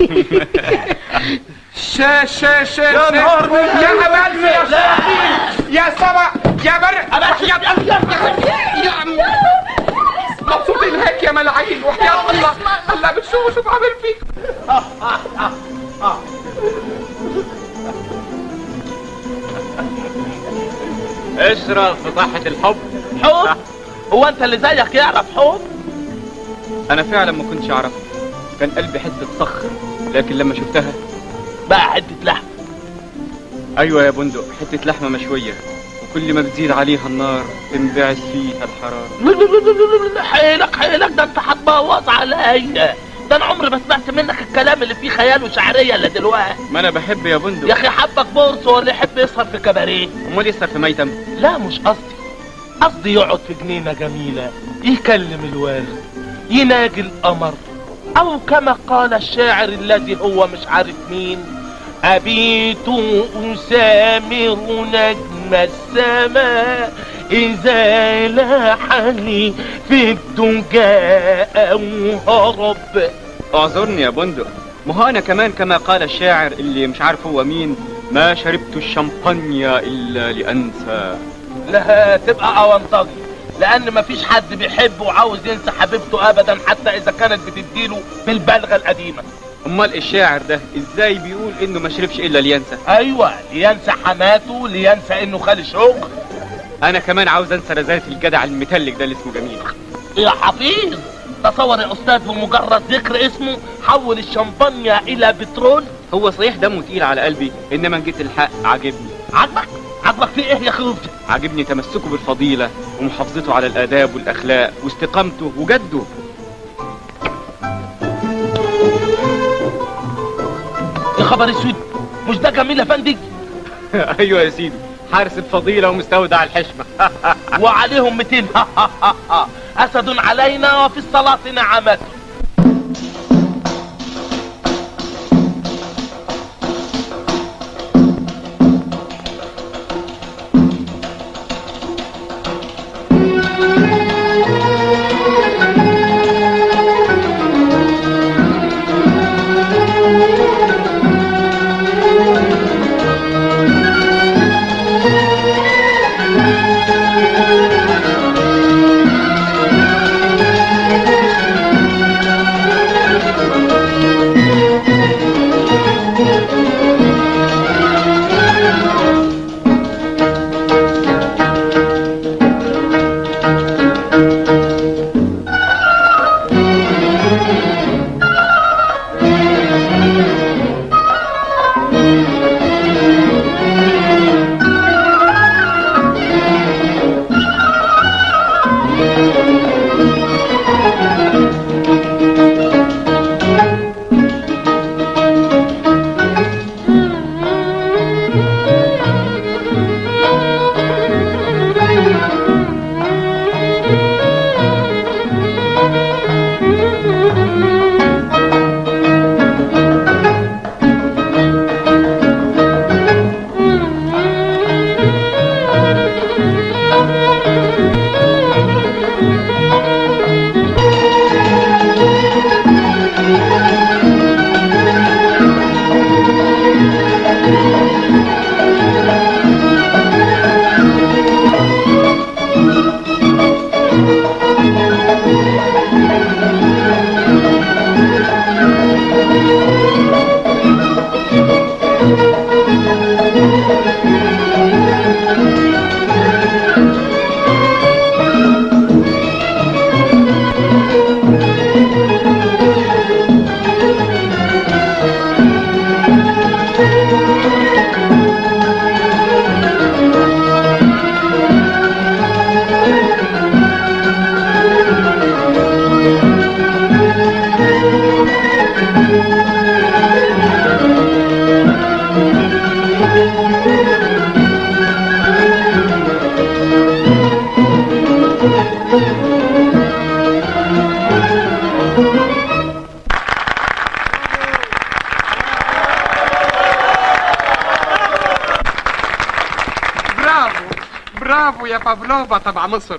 شا شا شا يا نهار من- يا هبل يا شاطين يا سبع يا برع وحياة يا عم مبسوطين هيك يا ملاعين وحياة الله الله بتشوفوا شو بعمل فيك اشرب في طاحة الحب حب هو انت اللي زيك يعرف حب انا فعلا ما كنتش اعرفها كان قلبي حتة صخر لكن لما شفتها بقى حتة لحم ايوه يا بندق حتة لحمة مشوية وكل ما بتزيد عليها النار تنبعث فيها الحرارة حيلك حيلك ده انت هتبوظ عليا ده انا عمري ما سمعت منك الكلام اللي فيه خيال وشعريه الا دلوقتي ما انا بحب يا بندق يا اخي حبك بورس ولا يحب يسهر في كباريه امال يسهر في ميتم لا مش قصدي قصدي يقعد في جنينه جميله يكلم الورد يناجي القمر او كما قال الشاعر الذي هو مش عارف مين أبيت أسامر نجم السماء إذا لاحني في الدجاء أو هرب اعذرني يا بندق ما هو انا كمان كما قال الشاعر اللي مش عارف هو مين ما شربت الشمبانيا الا لانسى لا تبقى أونطجي لأن مفيش حد بيحب وعاوز ينسى حبيبته أبدا حتى إذا كانت بتديله بالبلغة القديمة امال الشاعر ده ازاي بيقول انه ما شربش الا لينسى أيوة لينسى حماته لينسى إنه خالي شغل انا كمان عاوز انسى رزالة الجدع المتلج ده اللي اسمه جميل يا حفيظ تصور يا أستاذ بمجرد ذكر اسمه حول الشمبانيا إلى بترول هو صحيح دمه تقيل على قلبي انما إن جيت الحق عاجبني عاجبك عاجبك في إيه يا خوف عاجبني تمسكه بالفضيلة ومحافظته على الآداب والأخلاق واستقامته وجده يا خبر اسود مش ده جميل يا فندق أيوة يا سيدي حارس الفضيلة ومستودع الحشمة وعليهم 200 أسد علينا وفي الصلاة نعمته بافلوفا تبع مصر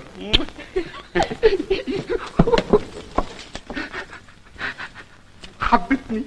حبتني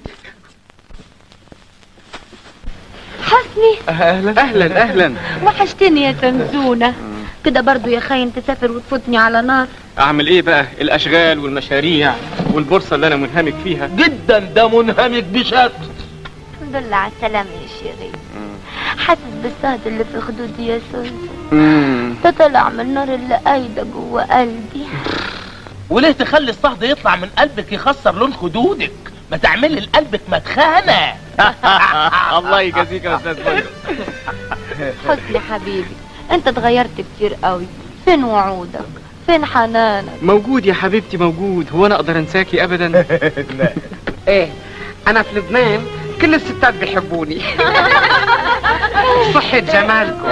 حسني اهلا اهلا اهلا وحشتني يا زنزونة كده برضو يا خاين تسافر وتفوتني على نار اعمل ايه بقى الاشغال والمشاريع والبورصه اللي انا منهمك فيها جدا ده منهمك بشكل الحمد لله على السلامة يا شيرين حاسس بالصهد اللي في خدودي يا سوسو مم. ده طلع من النار اللي قايدة جوه قلبي وليه تخلي الصهد يطلع من قلبك يخسر لون خدودك ما تعملي لقلبك مدخنة الله يجازيك يا استاذ بدر حسني حبيبي انت اتغيرت كتير قوي فين وعودك فين حنانك موجود يا حبيبتي موجود هو انا اقدر انساكي ابدا ايه انا في لبنان كل الستات بيحبوني صحة جمالكم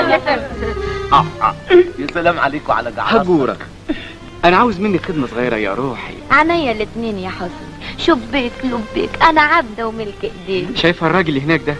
يا سلام عليكم على جعارة هجورة انا عاوز منك خدمه صغيره يا روحي عينيا الاتنين يا حسني شبيك لبيك انا عبدة وملك ايديك شايفه الراجل اللي هناك ده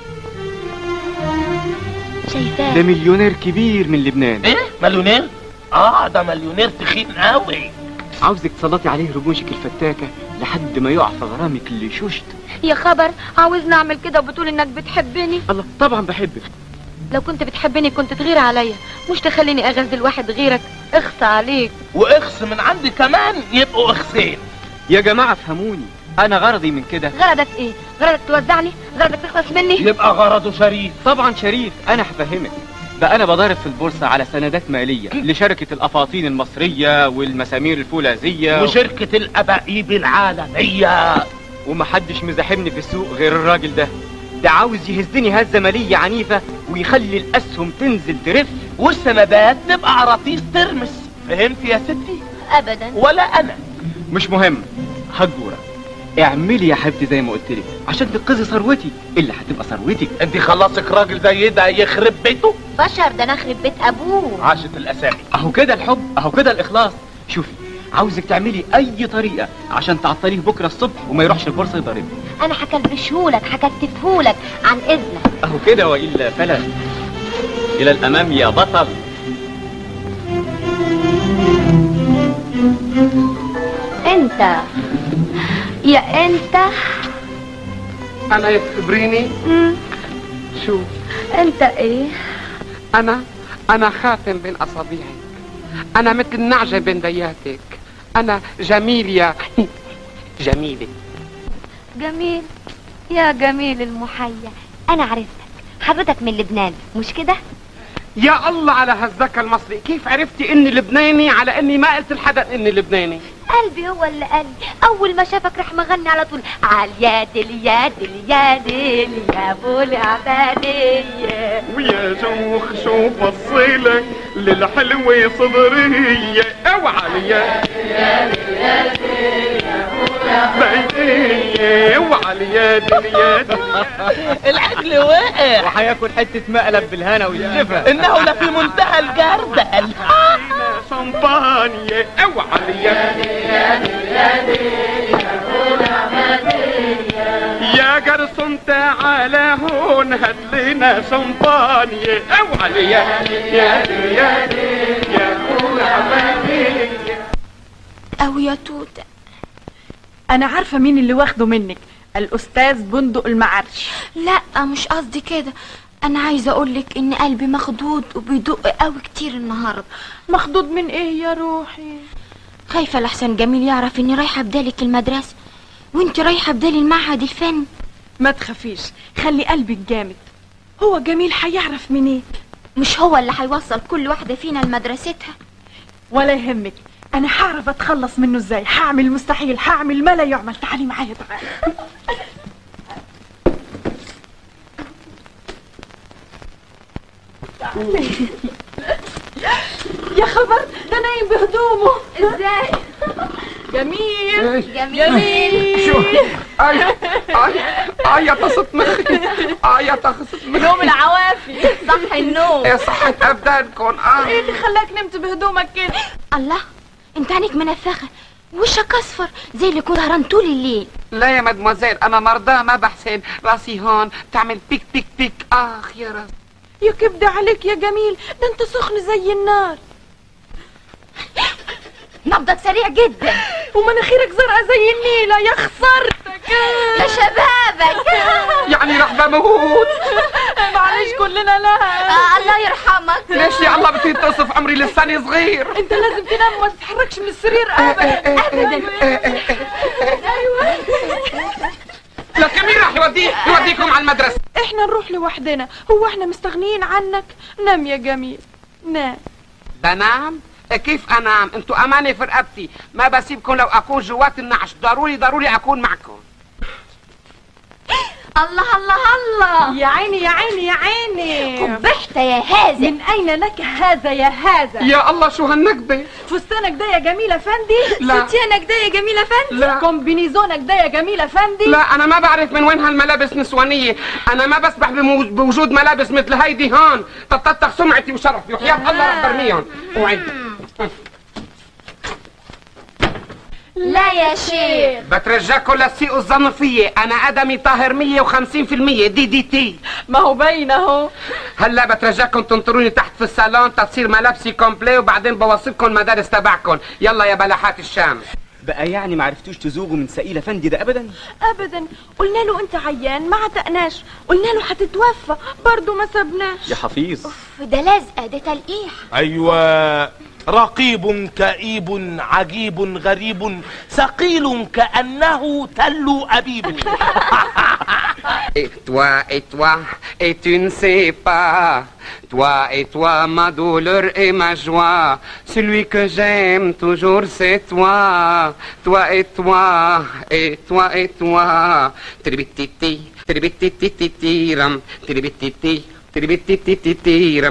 شايفاه ده مليونير كبير من لبنان ايه مليونير اه ده مليونير تخين قوي عاوزك تسلطي عليه رموشك الفتاكه لحد ما يقع في غرامك اللي شوشته يا خبر عاوزني اعمل كده وبتقول انك بتحبني الله طبعا بحبك لو كنت بتحبني كنت تغير عليا مش تخليني اغزل واحد غيرك اخصى عليك واخس من عندي كمان يبقوا اخسين يا جماعه افهموني انا غرضي من كده غرضك ايه غرضك توزعني غرضك تخلص مني يبقى غرضه شريف طبعا شريف انا هفهمك بقى انا بضارب في البورصه على سندات ماليه لشركه الافاطين المصريه والمسامير الفولاذيه وشركة الأبائيب العالمية ومحدش مزاحمني في السوق غير الراجل ده ده عاوز يهزني هزه ماليه عنيفه ويخلي الاسهم تنزل ترف والسندات تبقى عراطيس ترمس فهمت يا ستي ابدا ولا انا مش مهم هجوره اعملي يا حبيبتي زي ما قلت لك عشان تنقذي ثروتي اللي هتبقى ثروتك انت خلصك راجل زي ده يخرب بيته بشر ده انا اخرب بيت ابوه عاشت الاسامي اهو كده الحب اهو كده الاخلاص شوفي عاوزك تعملي اي طريقه عشان تعطليه بكره الصبح وما يروحش البورصه يضربني انا هكلبشهولك هكتفهولك عن اذنك اهو كده والا فلا الى الامام يا بطل انت يا انت انا يخبريني مم. شو انت ايه انا انا خاتم بين اصابعك انا مثل نعجة بين دياتك انا جميل يا جميلة جميل يا جميل المحيا انا عرفتك حضرتك من لبنان مش كده يا الله على هالذكاء المصري كيف عرفتي اني لبناني على اني ما قلت لحدا اني لبناني قلبي هو اللي قال لي اول ما شافك رح مغني على طول عالياد الياد الياد يا ابو العباديه ويا جوخ شو بصيلك للحلوة صدرية اوعى يا بيدية اوعى الياد الياد العجل وقع وهياكل حته مقلب بالهنا والشفا انه لفي منتهى الجردل شمبانية اوعى الياد يا قرصن تعالى هون هات لنا شمبانية اوعى يا يا يا يا أو يا توتة أنا عارفة مين اللي واخده منك الأستاذ بندق المعرش لا مش قصدي كده انا عايزه اقولك ان قلبي مخدود وبيدق قوي كتير النهارده مخدود من إيه يا روحي خايفه لحسن جميل يعرف اني رايحه بدالك المدرسه وانت رايحه بدالي المعهد الفني ما تخافيش خلي قلبك جامد هو جميل هيعرف منين مش هو اللي هيوصل كل واحده فينا لمدرستها ولا يهمك أنا هعرف أتخلص منه إزاي هعمل المستحيل هعمل ما لا يعمل تعالي معايا تعالي يا خبر ده نايم بهدومه ازاي جميل جميل شو اي اي اي تصط مخي اي تصط مخي نوم العوافي صح النوم يا صحة ابدانكم اه ايه اللي خلاك نمت بهدومك كده الله انت عينيك منفخه وشك اصفر زي اللي كنت هران طول الليل لا يا مدموزيل انا مرضى ما بحسن راسي هون تعمل بيك بيك بيك اخ يا راس يا كبد عليك يا جميل ده انت سخن زي النار نبضك سريع جدا ومناخيرك زرقاء زي النيلة يا خسرتك يا شبابك يعني راح بموت معلش كلنا لها آه الله يرحمك ليش يا الله بتصير توصف عمري لساني صغير انت لازم تنام وما تتحركش من السرير ابدا ابدا لكن مين راح يوديه يوديكم على المدرسة احنا نروح لوحدنا هو احنا مستغنيين عنك نام يا جميل نام بنام كيف انام انتوا امانه في رقبتي ما بسيبكم لو اكون جوات النعش ضروري ضروري اكون معكم الله الله الله يا عيني يا عيني يا عيني قبحت يا هذا من اين لك هذا يا هذا يا الله شو هالنكبه فستانك ده يا جميل افندي لا. ستيانك ده يا جميل افندي لا. كومبينيزونك ده يا جميل افندي لا انا ما بعرف من وين هالملابس نسوانيه انا ما بسبح بمو- بوجود ملابس مثل هيدي هون تطتخ سمعتي وشرفي وحياة الله رح برميهم وعد لا يا شيخ بترجاكم لا تسيئوا الظن فيي انا ادمي طاهر 150% دي دي تي ما هو باين اهو هلا بترجاكم تنطروني تحت في الصالون تصير ملابسي كومبلي وبعدين بوصلكم المدارس تبعكم يلا يا بلحات الشام بقى يعني ما عرفتوش تزوجوا من سئيل افندي ده ابدا ابدا قلنا له انت عيان ما عتقناش قلنا له هتتوفى برضه ما سبناش يا حفيظ ده لازقه ده تلقيح أيوة رقيب كئيب عجيب غريب ثقيل كأنه تل أبيب Et toi, et toi, et tu ne sais pas. Toi et toi, ma douleur et ma joie. Celui que j'aime toujours, c'est toi. Toi et toi, et toi et toi. Tribititi, tribitititiram, tribititi. Tribitititiram,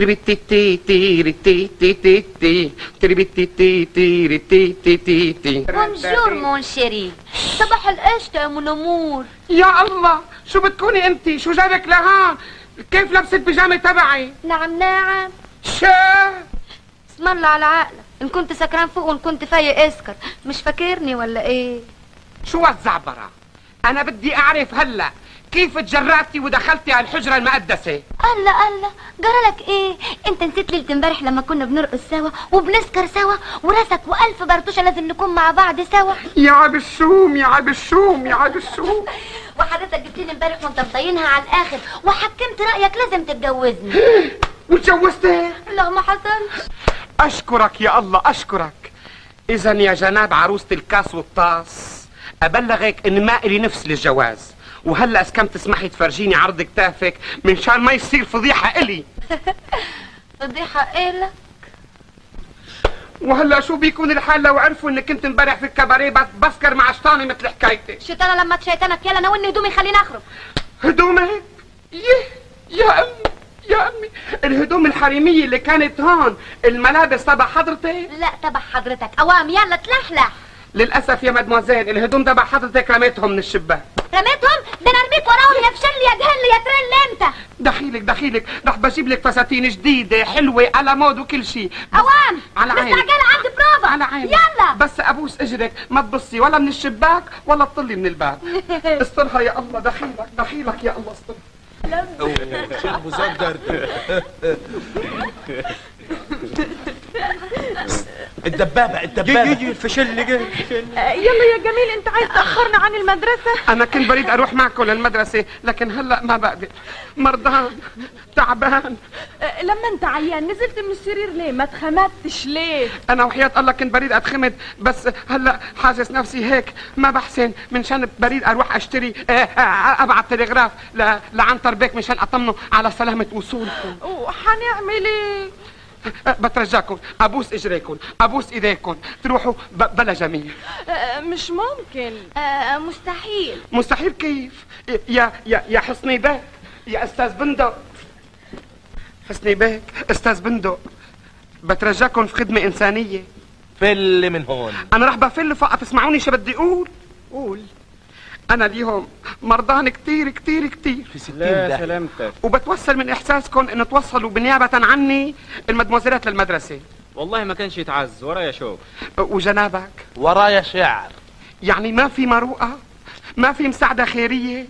tribitititirititititi, tribitititiritititi. بونجور مون شيري صباح القشطة يا منمور يا الله شو بتكوني انت شو جابك لهون كيف لبست بيجامه تبعي نعم نعم شا اسم الله على عقلك ان كنت سكران فوق وان كنت فايق اسكر مش فاكرني ولا ايه شو هالزعبرة انا بدي اعرف هلا كيف تجرأتي ودخلتي على الحجرة المقدسة الله الله جرالك ايه انت نسيت ليله امبارح لما كنا بنرقص سوا وبنسكر سوا وراسك والف برطوشه لازم نكون مع بعض سوا يا عب الشوم يا عب الشوم يا عب الشوم وحضرتك جبت لي امبارح وانت مطينها على الاخر وحكمت رايك لازم تتجوزني وتجوزتي لا ما حصلش اشكرك يا الله اشكرك اذا يا جناب عروسة الكاس والطاس ابلغك ان ما الي نفس للجواز وهلا اسكم تسمحي تفرجيني عرض كتافك من شان ما يصير فضيحة الي فضيحه ايه لك وهلا شو بيكون الحال لو عرفوا انك كنت امبارح في الكباريه بس بسكر مع شطاني مثل حكايتي شيطانه لما تشيطانك يلا ناولني هدومي خليني اخرج هدومك يه يا امي يا امي الهدوم الحريميه اللي كانت هون الملابس تبع حضرتك لا تبع حضرتك اوام يلا تلحلح للاسف يا مدموزيل الهدوم تبع حضرتك رميتهم من الشباك رميتهم ده انا رميت وراهم يا فشل يا جهل يا ترل انت دخيلك دخيلك رح بجيب لك فساتين جديده حلوه على مود وكل شيء اوام على عيني مستعجله عندي بروفا على عيني يلا بس ابوس اجرك ما تبصي ولا من الشباك ولا تطلي من الباب استرها يا الله دخيلك دخيلك يا الله استرها شيخ مسدر الدبابة الدبابة يجي الفشل جاي آه، يلا يا جميل انت عايز تاخرنا عن المدرسه انا كنت بريد اروح معكم للمدرسه لكن هلا ما بقدر مرضان تعبان آه، لما انت عيان نزلت من السرير ليه ما اتخمدتش ليه انا وحياة الله كنت بريد اتخمد بس هلا حاسس نفسي هيك ما بحسن من شان بريد اروح اشتري آه، آه، ابعت تلغراف ل- لعنتر بيك مشان اطمنه على سلامة وصولكم وحنعمل ايه آه، بترجاكم ابوس اجريكم ابوس ايديكم تروحوا ب- بلا جميل آه، مش ممكن آه مستحيل مستحيل كيف يا يا يا حسني بيك يا استاذ بندق حسني بيك استاذ بندق بترجاكم في خدمة إنسانية فل من هون أنا رح بفل فقط تسمعوني شو بدي أقول قول أنا اليوم مرضان كتير كتير كتير في ستين لا ده سلامتك وبتوسل من إحساسكم إن توصلوا بنيابة عني المدموزيلات للمدرسة والله ما كانش يتعز ورايا شوف وجنابك ورايا شعر يعني ما في مروءة ما في مساعدة خيرية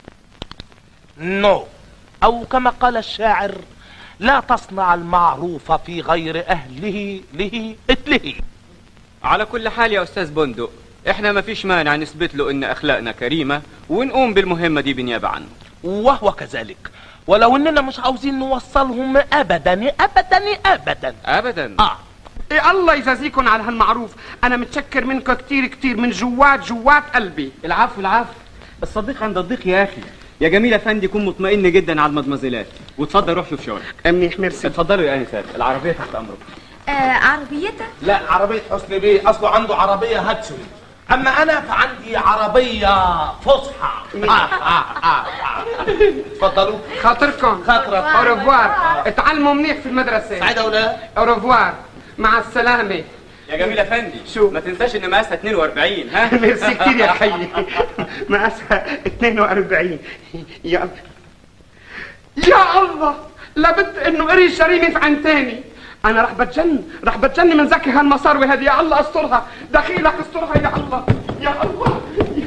نو أو كما قال الشاعر لا تصنع المعروف في غير أهله له اتله على كل حال يا استاذ بندق احنا ما فيش مانع نثبت له ان اخلاقنا كريمه ونقوم بالمهمه دي بالنيابه عنه وهو كذلك ولو اننا مش عاوزين نوصلهم ابدا ابدا ابدا ابدا اه إيه الله يجازيكم على هالمعروف انا متشكر منكم كتير كتير من جوات جوات قلبي العفو العفو الصديق عند الضيق يا اخي يا جميل افندي كن مطمئن جدا على المدمزيلات واتفضل روح شوف شغلك منيح ميرسي اتفضلوا يا انسات العربيه تحت امرك آه عربيتك لا عربية حسني بيه اصله عنده عربية هاتسوي اما انا فعندي عربية فصحى آه آه آه آه. اتفضلوا خاطركم خاطرك اوروفوار اتعلموا منيح في المدرسه سعيدة ولا اوروفوار مع السلامه يا جميل افندي شو ما تنساش ان مقاسها 42 ها ميرسي كتير يا خيي مقاسها 42 يا يا الله لابد انه قري جريمه في عين تاني انا رح بتجن رح بتجن من ذكي هالمصاروي هذه يا الله استرها دخيلك استرها يا الله يا الله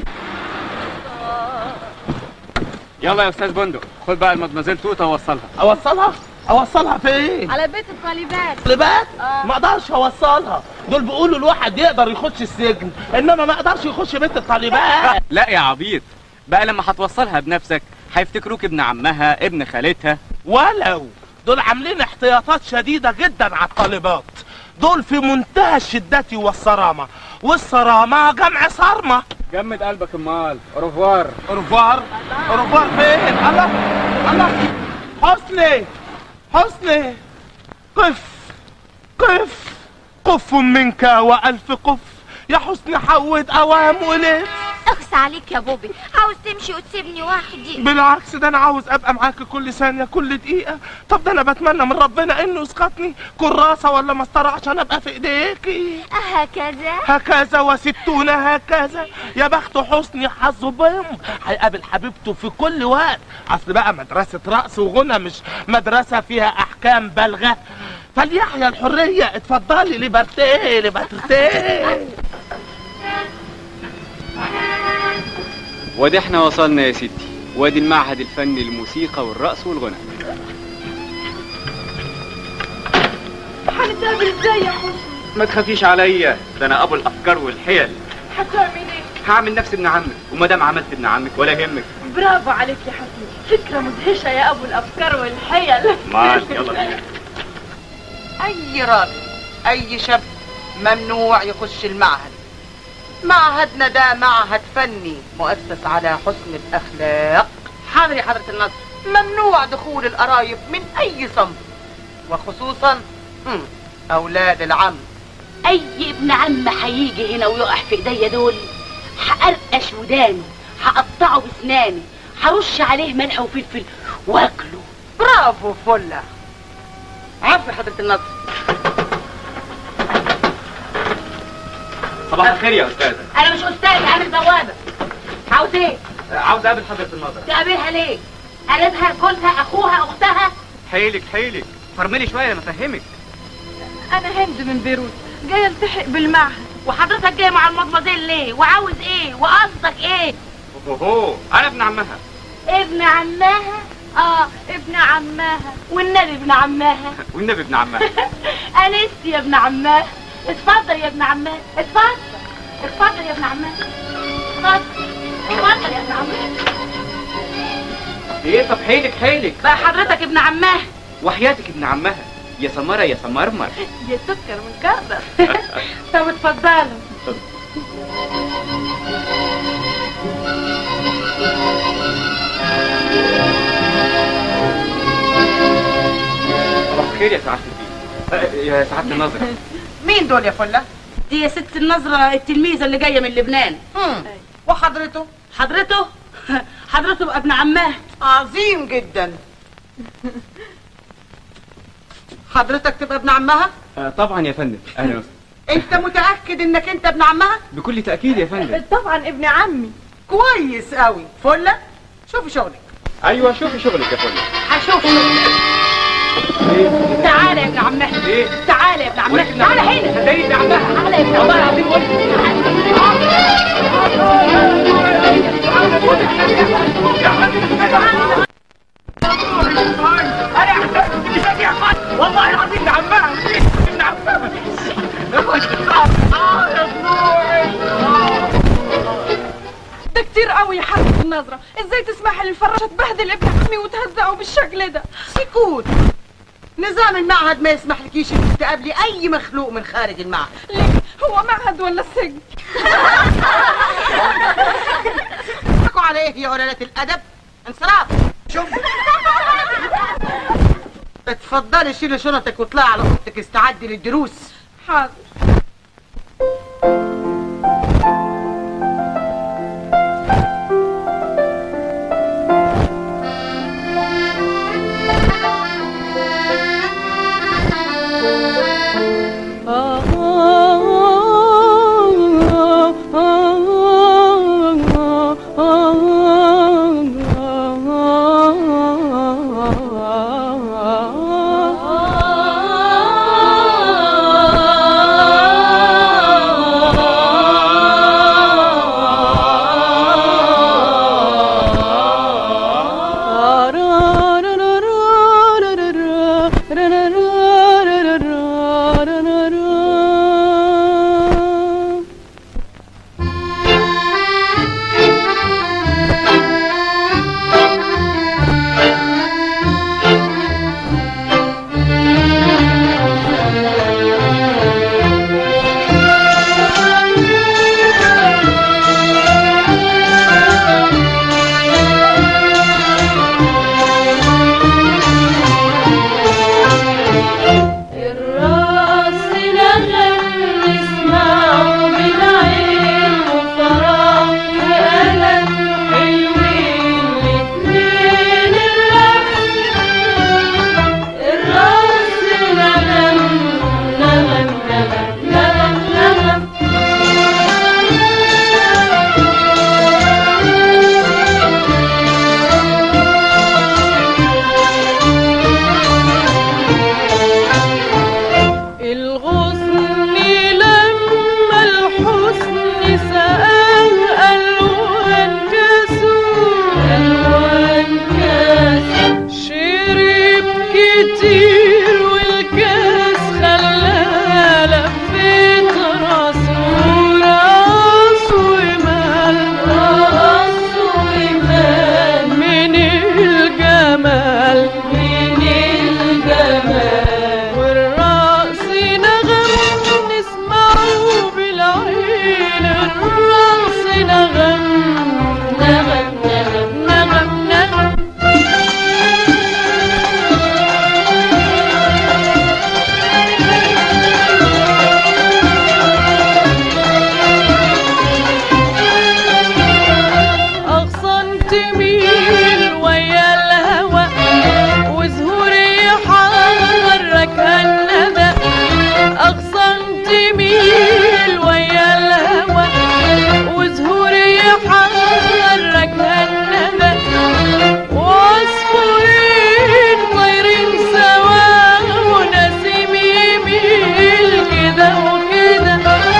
يلا يا استاذ بندق خد بقى المدمزيل توته ووصلها اوصلها اوصلها فين على بيت الطالبات طالبات ما اقدرش اوصلها دول بيقولوا الواحد يقدر يخش السجن انما ما اقدرش يخش بيت الطالبات لا يا عبيط بقى لما هتوصلها بنفسك هيفتكروك ابن عمها ابن خالتها ولو دول عاملين احتياطات شديدة جدا على الطالبات دول في منتهى الشدة والصرامة والصرامة جمع صرمة جمد قلبك امال اوروفوار اوروفوار اوروفوار فين الله الله حسني حسني قف قف قف منك والف قف يا حسني حود اوام ولف اخس عليك يا بوبي عاوز تمشي وتسيبني وحدي بالعكس ده انا عاوز ابقى معاك كل ثانيه كل دقيقه طب ده انا بتمنى من ربنا انه يسقطني كراسه ولا مسطره عشان ابقى في ايديكي هكذا هكذا وستون هكذا يا بخت حسني حظه بيم هيقابل حبيبته في كل وقت اصل بقى مدرسه رقص وغنى مش مدرسه فيها احكام بالغه فليحيا الحريه اتفضلي ليبرتيه ليبرتيه وادي احنا وصلنا يا ستي وادي المعهد الفني للموسيقى والرقص والغنى هنتقابل ازاي يا حسني ما تخافيش عليا ده انا ابو الافكار والحيل هتعمل ايه هعمل نفسي ابن عمك وما دام عملت ابن عمك ولا يهمك برافو عليك يا حسني فكرة مدهشة يا ابو الافكار والحيل مال يلا بينا أي راجل أي شاب ممنوع يخش المعهد معهدنا ده معهد فني مؤسس على حسن الأخلاق حاضر يا حضرة النصر ممنوع دخول القرايب من أي صنف وخصوصا هم، أولاد العم اي ابن عم هيجي هنا ويقع في ايديا دول هقرقش وداني هقطعه بسناني هرش عليه ملح وفلفل واكله برافو فلة عفو يا حضرة النصر صباح الخير يا استاذ انا مش استاذ انا بوابه عاوز ايه عاوز اقابل حضرة النظر تقابلها ليه قلبها جوزها اخوها اختها حيلك حيلك فرملي شويه انا افهمك انا هند من بيروت جاية التحق بالمعهد وحضرتك جاي مع المدمزيل ليه وعاوز ايه وقصدك ايه اوهو انا ابن عمها ابن عمها اه ابن عمها والنبي ابن عمها والنبي ابن عمها انست يا ابن عمها اتفضل يا ابن عمها اتفضل اتفضل يا ابن عمها اتفضل اتفضل يا ابن عمها ايه طب حيلك حيلك بقى حضرتك ابن عمها وحياتك ابن عمها يا سمرة يا سمرمر يا سكر من كردر طب اتفضلوا صباح الخير يا سعادة الدين يا سعادة النظر مين دول يا فلة؟ دي يا ست النظرة التلميذة اللي جاية من لبنان مم. وحضرته؟ حضرته حضرته بقى ابن عمها عظيم جدا حضرتك تبقى ابن عمها؟ آه طبعا يا فندم اهلا وسهلا انت متأكد انك انت ابن عمها؟ بكل تأكيد يا فندم طبعا ابن عمي كويس قوي فلة شوفي شغلك ايوه شوفي شغلك يا فندم هشوف تعالى يا ابن عمها ايه تعالى يا ابن عمها ولكن تعالى هنا صدقني ابن عمها تعالى يا ابن والله عمها العظيم قلت والله العظيم ابن عمها ابن عمها كتير قوي يا حرة النظرة ازاي تسمحي للفراشة تبهدل ابن عمي وتهزقه بالشكل ده سكوت نظام المعهد ما يسمح لكيش انك تقابلي اي مخلوق من خارج المعهد ليه هو معهد ولا سجن حكوا على ايه يا قلالة الادب انصراف شوف اتفضلي شيلي شنطك واطلعي على اوضتك استعدي للدروس حاضر الراس نغم نسمعه بالعين وفرح وألم حلوين الاتنين الراس نغم نغم نغم نغم نغم الغصن لما الحسن سأل ألوان كسور ألوان كاس شرب كتير والكاس خلاه لفيت راسه راس ومال راس ومال من الجمال من الجمال والراس نغم نسمعه بالعين الراس نغم نغم نغم نغم نغم أغصن تميل ويا الهوى وزهوري يحرك هالندى أغصن تميل ويا الهوى وزهوري يحرك هالندى وعصفورين طايرين سوا ونسيم يميل كده وكده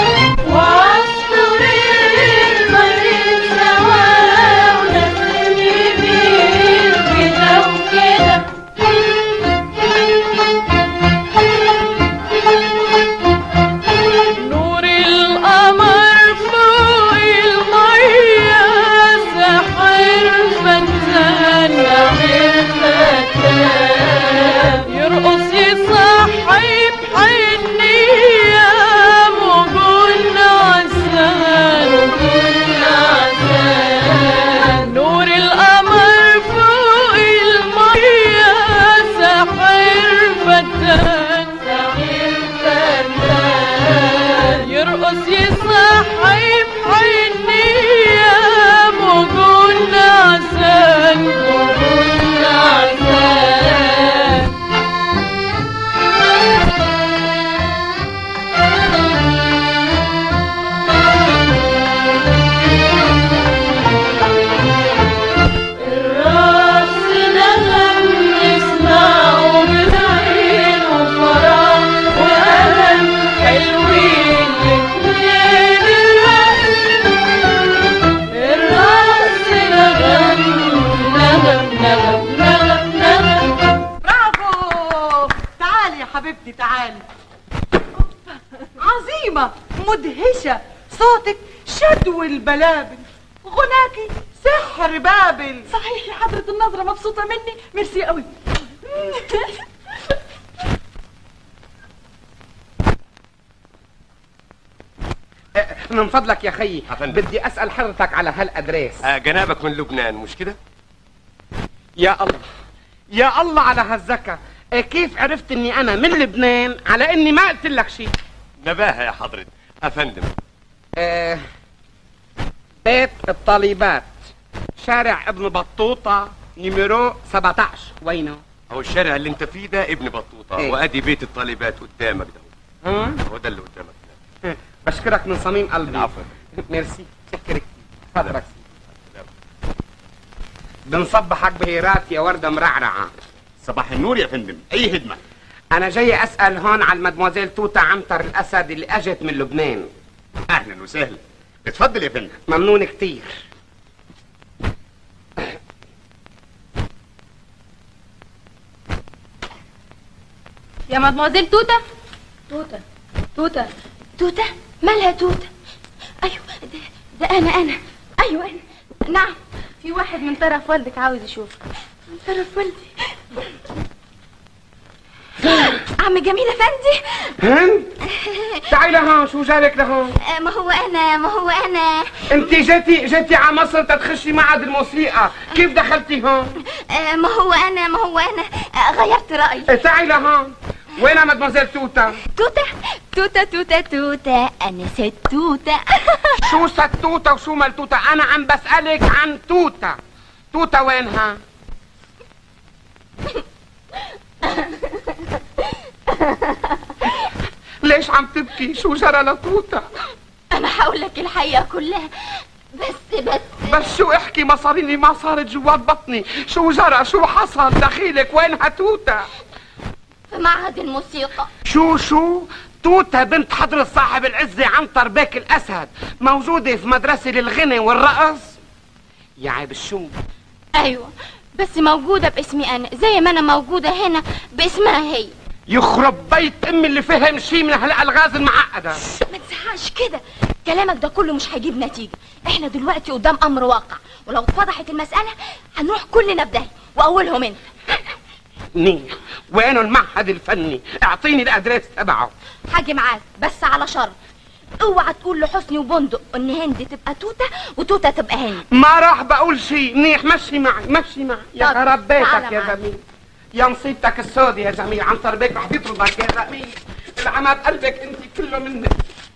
وعصفورين طايرين سوا ونسيم يميل كده وكده نور القمر فوق المية سحر فتان سحر فتان يرقص يصحي بحنية موجود عسان موجود عسان نور القمر فوق المية سحر فتان سحر فتان يرقص يصحي بحنية موجود عسان موجود عسان الراس نغم نسمعه بالعين وفرح وألم حلوين الاتنين الراس الراس نغم نغم نغم نغم نغم برافو تعالي يا حبيبتي تعالي عظيمة مدهشة صوتك شدو البلابل غناكي سحر بابل صحيح يا حضرة النظرة مبسوطة مني ميرسي قوي من فضلك يا خيي أفندم. بدي اسال حضرتك على هالادريس آه جنابك من لبنان مش كده؟ يا الله يا الله على هالذكاء إيه كيف عرفت اني انا من لبنان على اني ما قلت لك شيء نباهة يا حضرة أفندم آه بيت الطالبات شارع ابن بطوطة نيميرو 17 وينه؟ هو الشارع اللي انت فيه ده ابن بطوطة إيه. وادي بيت الطالبات قدامك ده ها؟ هو ده اللي قدامك إيه، بشكرك من صميم قلبي العفو ميرسي شكرك تفضلك بنصبحك بهيرات يا وردة مرعرعة صباح النور يا فندم أي خدمة أنا جاي أسأل هون على المدموزيل توتا عنتر الأسد اللي أجت من لبنان أهلا وسهلا اتفضل يا فندم ممنون كتير يا مدموزيل توتة توتة توتة توتة مالها توتة ايوه ده, ده انا انا ايوه انا نعم في واحد من طرف والدك عاوز يشوفك من طرف والدي عم جميل افندي هند تعي لهون شو جابك لهون آه، ما هو انا ما هو انا انت جيتي جيتي على مصر تتخشي معهد الموسيقى كيف دخلتي هون آه، ما هو انا ما هو انا آه، غيرت رايي إيه، تعي لهون وين مدموزيل توتا توتة توتة توتة توتة انا ست توتة شو ستوتة وشو ملتوتة انا عم بسألك عن توتا توتا وينها ليش عم تبكي شو جرى لتوتا انا هقول لك الحقيقة كلها بس بس بس شو احكي مصاريني ما صارت جوات بطني شو جرى شو حصل دخيلك وينها توتا في معهد الموسيقى شو شو توتا بنت حضرة صاحب العزة عنتر بيك الأسد موجودة في مدرسة للغنى والرقص يا عيب الشو ايوه بس موجودة باسمي انا زي ما انا موجودة هنا باسمها هي يخرب بيت امي اللي فهم شي من هالالغاز المعقدة ما تزعقش كده كلامك ده كله مش هيجيب نتيجة احنا دلوقتي قدام امر واقع ولو اتفضحت المسألة هنروح كلنا بداية واولهم انت منيح وينه المعهد الفني اعطيني الادريس تبعه هاجي معاك بس على شرط اوعى تقول لحسني وبندق ان هند تبقى توتة وتوتة تبقى هند ما راح بقول شي منيح مشي معي مشي معي يا طب، خرب بيتك تعال يا معي. جميل يا نصيبتك السود يا جميل عنتر بيك رح يطردك يا جميل العمى بقلبك انت كله منك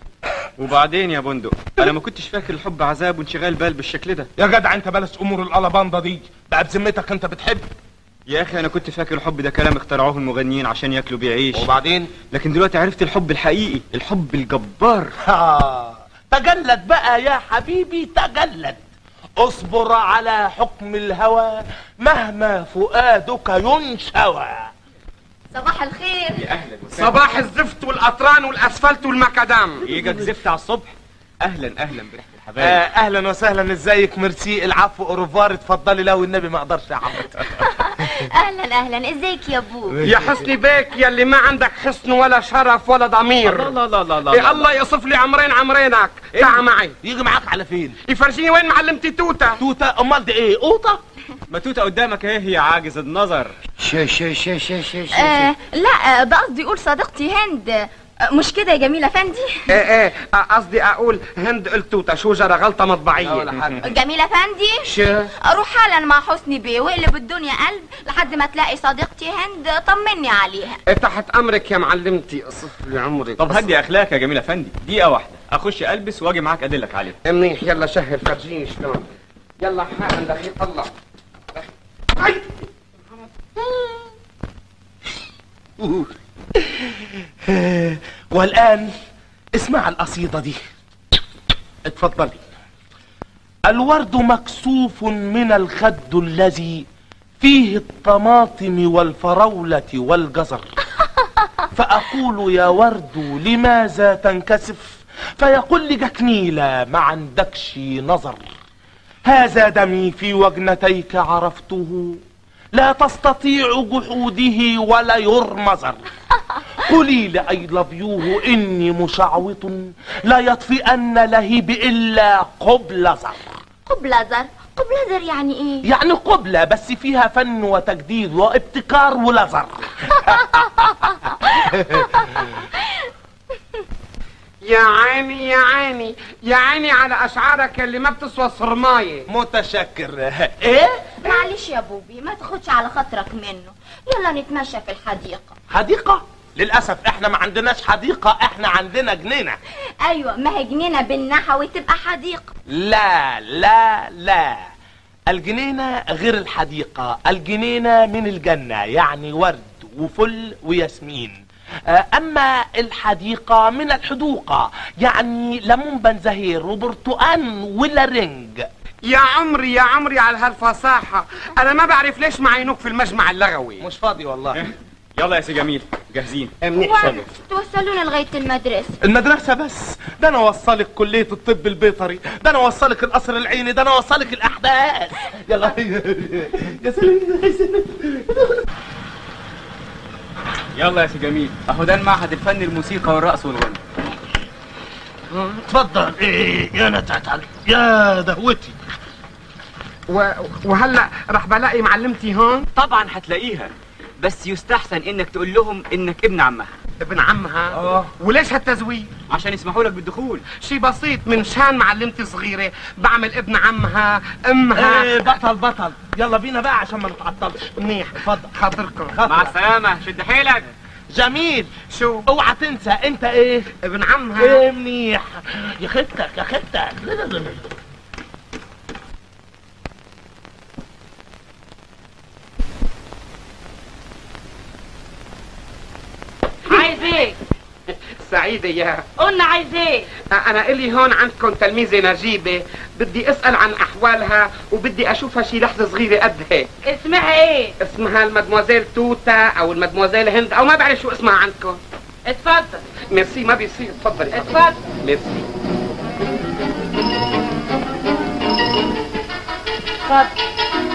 وبعدين يا بندق انا ما كنتش فاكر الحب عذاب وانشغال بال بالشكل ده يا جدع انت بلاش امور القلبانده دي بقى بذمتك انت بتحب يا اخي انا كنت فاكر الحب ده كلام اخترعوه المغنيين عشان ياكلوا بيه عيش وبعدين لكن دلوقتي عرفت الحب الحقيقي الحب الجبار ها تجلد بقى يا حبيبي تجلد اصبر على حكم الهوى مهما فؤادك ينشوى صباح الخير يا اهلا وسهلا صباح الزفت والقطران والاسفلت والمكادام يجك زفت على الصبح اهلا اهلا بريحه آه الحبايب اهلا وسهلا ازيك ميرسي العفو اوروفار اتفضلي لو النبي ما اقدرش يا عمرو اهلا اهلا ازيك يا ابو يا حسني بيك يلي ما عندك حسن ولا شرف ولا ضمير لا لا لا لا إيه الله يصف لي عمرين عمرينك تعا معي يجي معاك على فين يفرجيني وين معلمتي توتا توتا امال دي ايه قوطه ما توته قدامك اهي هي عاجز النظر شا شا شا شا شا شا آه لا ده قصدي يقول صديقتي هند آه، مش كده يا جميل افندي ايه ايه آه، قصدي اقول هند قلت توتا شو جرى غلطة مطبعية ولا حاجة جميل افندي شو اروح حالا مع حسني بيه واقلب الدنيا قلب لحد ما تلاقي صديقتي هند طمني عليها إيه تحت امرك يا معلمتي اصف لي عمرك طب هدي اخلاقك يا جميل افندي دقيقه واحده اخش البس واجي معاك ادلك عليه منيح يلا شهر فرجيني شلون يلا حالا دخيل الله أي. والآن اسمع القصيدة دي اتفضلي الورد مكسوف من الخد الذي فيه الطماطم والفراولة والجزر فأقول يا ورد لماذا تنكسف فيقول لي جكنيلة ما عندكش نظر هذا دمي في وجنتيك عرفته لا تستطيع جحوده ولا يرمزر قولي لأي لفيوه إني مشعوط لا يطفئن لهيب إلا قبل زر قبلزر قبلزر يعني ايه يعني قبلة بس فيها فن وتجديد وابتكار ولزر يا عيني يا عيني يا عيني على اشعارك اللي ما بتسوى صرمايه متشكر ايه معلش يا بوبي ما تاخدش على خاطرك منه يلا نتمشى في الحديقة حديقة للأسف احنا ما عندناش حديقة احنا عندنا جنينة ايوه ما هي جنينة بالنحوي تبقى حديقة لا لا لا الجنينة غير الحديقة الجنينة من الجنة يعني ورد وفل وياسمين آه، أما الحديقة من الحدوقة يعني ليمون بنزهير وبرتقان ولارنج يا عمري يا عمري على هالفصاحة أنا ما بعرف ليش معينوك في المجمع اللغوي مش فاضي والله يلا يا سي جميل جاهزين وين توصلونا لغاية المدرسة المدرسة بس ده أنا أوصلك كلية الطب البيطري ده أنا أوصلك القصر العيني ده أنا أوصلك الأحداث يلا يا سلام يا سلام يلا يا سي جميل اهو ده المعهد الفني الموسيقى والرقص والغنى اتفضل ايه يا نتعتعل يا دهوتي و... وهلا رح بلاقي معلمتي هون طبعا هتلاقيها بس يستحسن انك تقول لهم انك ابن عمها ابن عمها اه وليش هالتزوير عشان يسمحوا لك بالدخول شي بسيط من شان معلمتي صغيرة بعمل ابن عمها امها ايه بطل بطل يلا بينا بقى عشان ما نتعطلش منيح اتفضل خاطركم مع السلامة شد حيلك جميل شو اوعى تنسى انت ايه ابن عمها ايه منيح يا ختك يا ختك عايز ايه سعيدة يا قلنا عايز ايه أنا إلي هون عندكم تلميذة نجيبة بدي أسأل عن أحوالها وبدي أشوفها شي لحظة صغيرة قد هيك اسمها ايه اسمها المدموزيل توتا أو المدموزيل هند أو ما بعرف شو اسمها عندكم اتفضل ميرسي ما بيصير تفضلي اتفضل ميرسي اتفضل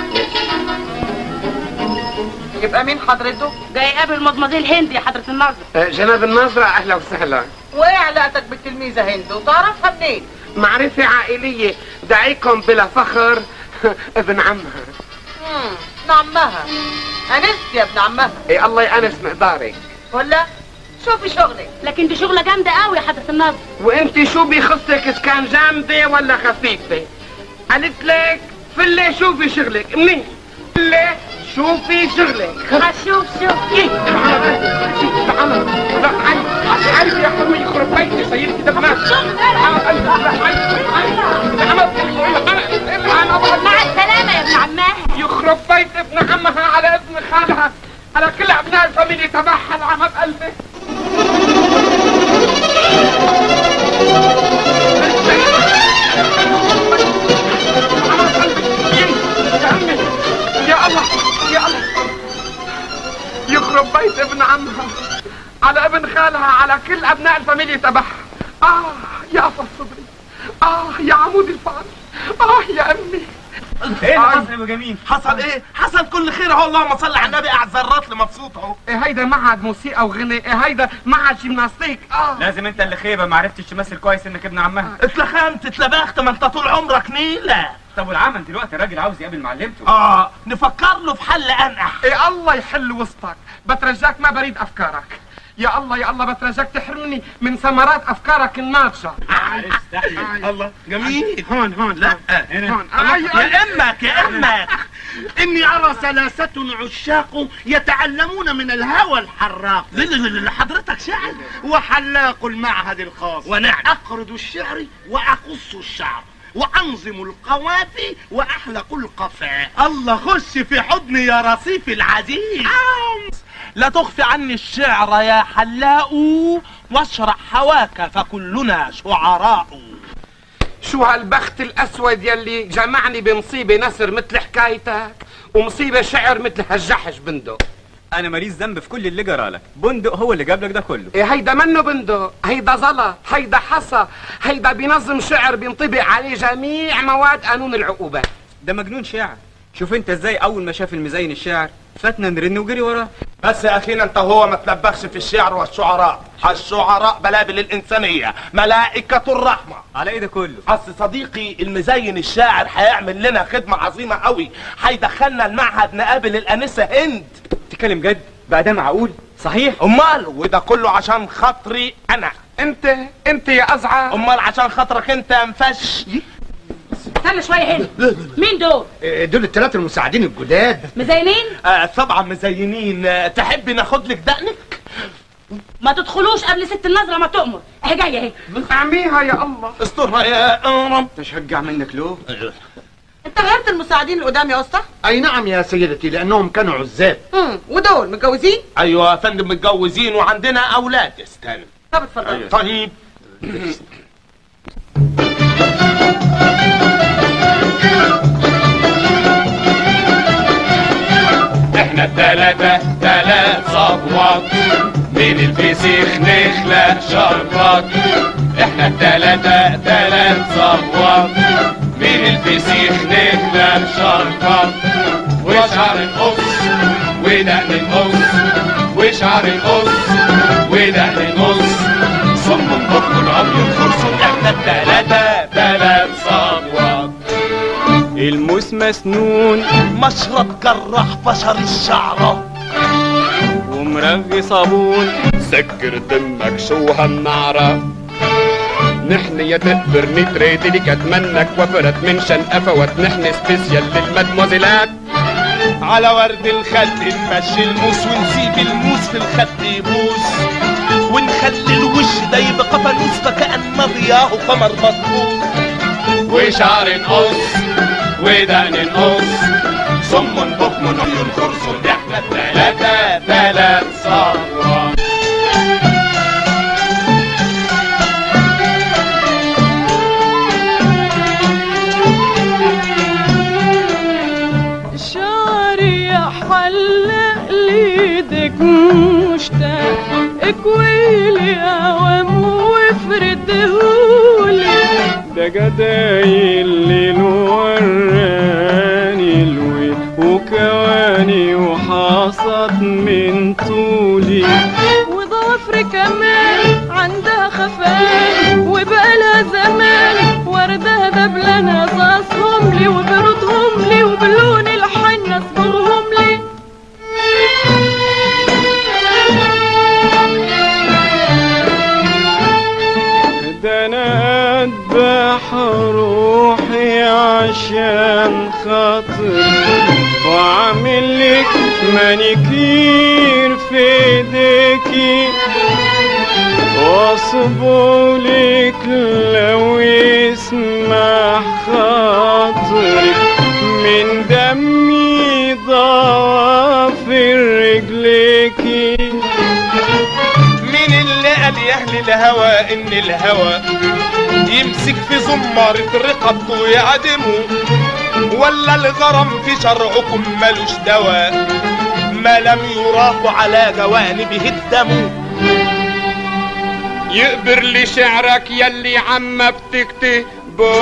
يبقى مين حضرته جاي يقابل مدمزيل هندي يا حضرة الناظر أه، جناب الناظرة أهلا وسهلا وايه علاقتك بالتلميذة هند وتعرفها منين معرفة عائلية دعيكم بلا فخر ابن عمها مم، ابن عمها انست يا ابن عمها إيه الله يأنس مقدارك ولا شوفي شغلك لكن دي شغلة جامدة قوي يا حضرة الناظر وانت شو بيخصك اذا كان جامدة ولا خفيفة قالت لك فلي شوفي شغلك منيح فلي شوفي شغلك هشوف شوف ايه تعال لا عايز عايز يا حبيبي يخرب بيتي سيدتي ده بنات مع السلامة يا ابن عمها يخرب بيت ابن عمها على ابن خالها على كل ابناء الفاميليا تبعها العمى بقلبي يا عمي يا الله يا الله يخرب بيت ابن عمها على ابن خالها على كل ابناء الفاميليا تبعها اه يا قفص صدري اه يا عمود الفقر اه يا امي ايه اللي حصل يا ابو جميل حصل ايه حصل كل خير اهو اللهم صل على النبي قاعد زرات لي مبسوط اهو إيه هيدا معهد موسيقى وغنى إيه هيدا معهد جيمناستيك اه لازم انت اللي خيبة ما عرفتش تمثل كويس انك ابن عمها اتلخمت اتلبخت ما انت طول عمرك نيله طب والعمل دلوقتي الراجل عاوز يقابل معلمته اه نفكر له في حل انقح إيه الله يحل وسطك بترجاك ما بريد افكارك يا الله يا الله بترجاك تحرمني من ثمرات افكارك الناضجه الله جميل هون هون لا هون يا امك يا امك إني أرى ثلاثة عشاق يتعلمون من الهوى الحراق لا لا لا حضرتك شاعر وحلاق المعهد الخاص ونعم. أقرض الشعر وأقص الشعر وأنظم القوافي وأحلق القفاء الله خش في حضني يا رصيف العزيز لا تخفي عني الشعر يا حلاء واشرح هواك فكلنا شعراء شو هالبخت الاسود يلي جمعني بمصيبه نسر مثل حكايتك ومصيبه شعر مثل هالجحش بندق انا ماليش ذنب في كل اللي جرالك بندق هو اللي جاب لك ده كله إيه هيدا منه بندق هيدا زلط هيدا حصى هيدا بينظم شعر بينطبق عليه جميع مواد قانون العقوبات ده مجنون شاعر شوف انت ازاي اول ما شاف المزين الشاعر فاتنا نرن وجري وراه بس يا اخينا انت هو ما تلبخش في الشعر والشعراء الشعراء بلابل الانسانيه ملائكه الرحمه على ايه ده كله اصل صديقي المزين الشاعر هيعمل لنا خدمه عظيمه قوي هيدخلنا المعهد نقابل الانسه هند تتكلم جد بقى ده معقول صحيح امال وده كله عشان خاطري انا انت انت يا ازعه امال عشان خاطرك انت يا مفش استنى شويه هنا مين دول دول الثلاثه المساعدين الجداد مزينين آه طبعا مزينين آه تحبي ناخد لك دقنك ما تدخلوش قبل ست النظره ما تؤمر اهي جايه اهي اعميها يا الله استرها يا امم تشجع منك له انت غيرت المساعدين اللي قدام يا اسطى اي نعم يا سيدتي لانهم كانوا عزاب امم ودول متجوزين ايوه يا فندم متجوزين وعندنا اولاد استنى طب اتفضل طيب احنا التلاتة تلات صبوات من الفسيخ نخلق شربات احنا التلاتة تلات صبوات من الفسيخ نخلق شربات وشعر نقص ودقن نقص وشعر نقص ودقن نقص صم بكم ابيض خرص احنا التلاتة تلات صبوات الموس مسنون مشرب جراح بشر الشعره ومرغي صابون سكر دمك شو هالنعرة نحن يا تقدر نتريد اللي كتمنك وفرت من شنقفة وتنحن سبيسيال للمدموزيلات على ورد الخد نمشي الموس ونسيب الموس في الخد يبوس ونخلي الوش ده يبقى فانوس فكأن ضياه قمر مطبوخ وشعر نقص ودقن نقص صم بكم عيون خرص احنا التلاتة تلات صبوات شعري يا حلق ليدك مشتاق اكويلي اوام وافردهولي ده جداي الليل وراني الوي وكواني وحصد من طولي وضفري كمان عندها خفان وبقالها زمان وردها دبلانها صاصهم لي وبردهم لي وبلون الحنة اصبغهم لي ده انا اذبح روحي عشان خاطر واعمل لك مانيكير في ايديكي واصبولك لو يسمح خاطرك من دمي ضوافر رجليكي مين اللي قال يا اهل الهوى ان الهوى يمسك في زمارة رقبته ويعدمه ولا الغرام في شرعكم ملوش دواء ما لم يراه على جوانبه الدم يقبر لي شعرك يلي عم بتكتبه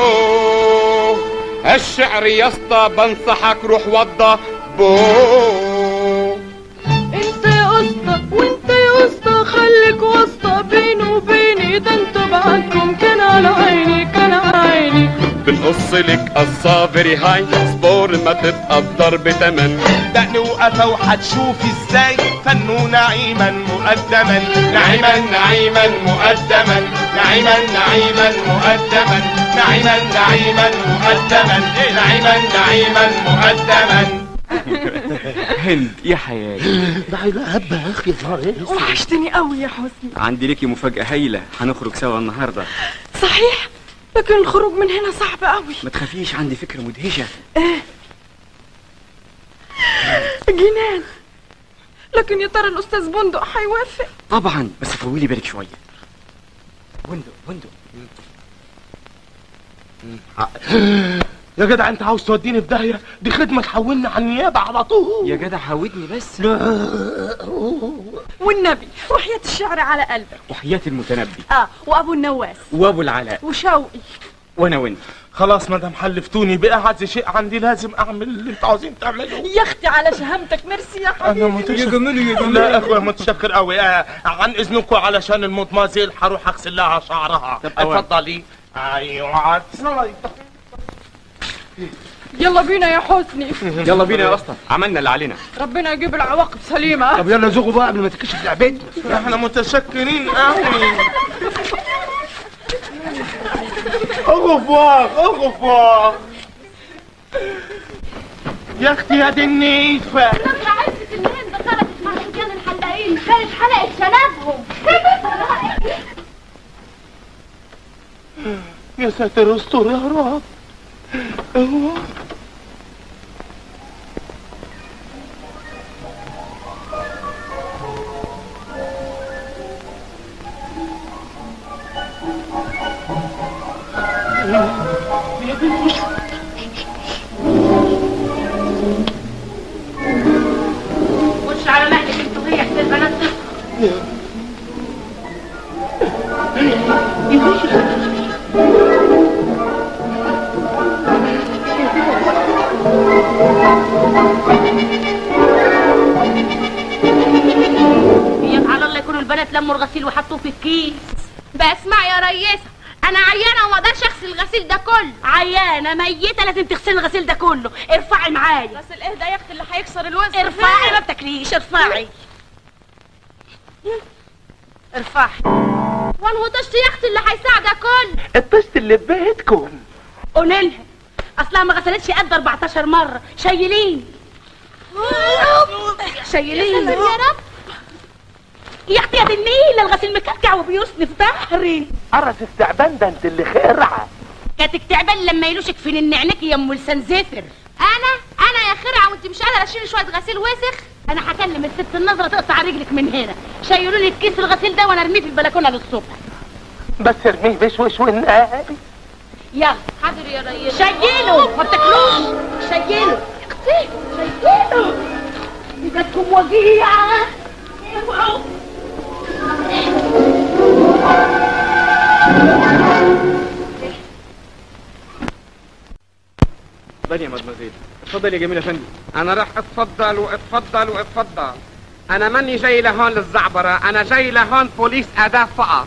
هالشعر يا اسطى بنصحك روح وضى بو انت يا اسطى وانت يا اسطى خليك واسطة بيني وبيني ده انتوا بعدكم كان على عيني كان على عيني بنقص لك الصابري هاي صبور ما تتقدر بتمن دقن وقفا وهتشوفي ازاي فنه نعيما مقدما نعيما نعيما مقدما نعيما نعيما مقدما نعيما نعيما مقدما نعيما نعيما مقدما هند يا حياتي ده هيبقى يا اخي ظهر ايه وحشتني قوي يا حسني عندي ليكي مفاجأة هايلة هنخرج سوا النهاردة صحيح لكن الخروج من هنا صعب قوي ما تخافيش عندي فكرة مدهشة ايه جنان لكن يا ترى الاستاذ بندق هيوافق طبعا بس طولي بالك شوية بندق بندق يا جدع انت عاوز توديني في داهيه دي خدمه تحولنا على النيابه على طول يا جدع حاودني بس والنبي وحياة الشعر على قلبك وحياة المتنبي اه وابو النواس وابو العلاء وشوقي وانا وانت خلاص ما دام حلفتوني بأعز شيء عندي لازم اعمل اللي انتوا عاوزين تعملوه يا اختي على شهامتك ميرسي يا انا حبيبي متشكر لا يا اخويا متشكر قوي آه عن اذنكم علشان المدمازيل هروح اغسل لها شعرها اتفضلي ايوه السلام عليكم يلا بينا يا حسني يلا بينا يا اسطى عملنا اللي علينا ربنا يجيب العواقب سليمة طب يلا زوقوا بقى قبل ما تكشف لعبتنا احنا متشكرين قوي اغفاق اغفاق يا اختي يا دي النيفه لما عرفت ان هند خرجت مع صبيان الحلاقين كانت حلقت شنبهم يا ساتر استر يا رب ايوه خش على مهلك انت وهي احسن البنات تصحى يجعل الله يكونوا البنات لموا الغسيل وحطوه في الكيس بسمع يا ريسة انا عيانة وما اقدرش اغسل الغسيل ده كله عيانة ميتة لازم تغسلي الغسيل ده كله ارفعي معايا بس الاهدى يا اختي اللي هيكسر الوزن ارفعي ما بتاكليش ارفعي ارفعي وانا وطشت يا اختي اللي هيساعدك كله الطشت اللي في بيتكم قولي لها اصلها ما غسلتش قد 14 مرة شايلين شايلين يا رب يا اختي يا دي النيل الغسيل مكركع وبيوسني في ظهري قرص التعبان ده انت اللي خرعه كانت تعبان لما يلوشك في نعنك يا ام لسان زفر انا انا يا خرعة وانت مش قادرة اشيل شوية غسيل وسخ انا هكلم الست النظرة تقطع رجلك من هنا شايلوا لي الكيس الغسيل ده وانا ارميه في البلكونة للصبح بس ارميه بشوش والنبي يلا حاضر يا ريسة شيله ما بتاكلوش شيله اختي شيله جاتكم وجيعة اوعوا اتفضل يا مدمزيل اتفضل يا جميل يا فندم انا راح اتفضل واتفضل واتفضل انا ماني جاي لهون للزعبرة انا جاي لهون بوليس اداة فقط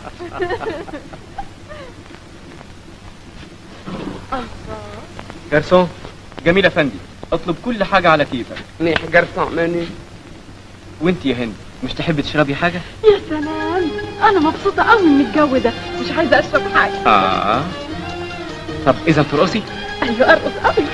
جرسون جميل يا فندم اطلب كل حاجة على كيفك منيح جرسون مني وانت يا هند مش تحبي تشربي حاجة؟ يا سلام انا مبسوطة قوي من الجو ده مش عايزة اشرب حاجة اه طب اذا ترقصي ايوه ارقص قوي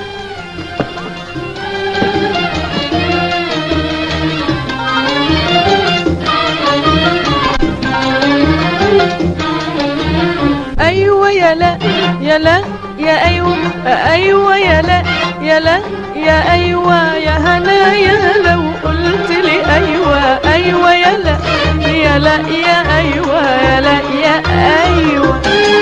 ايوه يا لا يا لا يا ايوه ايوه يا لا يا لا يا ايوه يا هنا يا لو قلت لي ايوه ايوه يا لا يا لا يا ايوه يا لا يا ايوه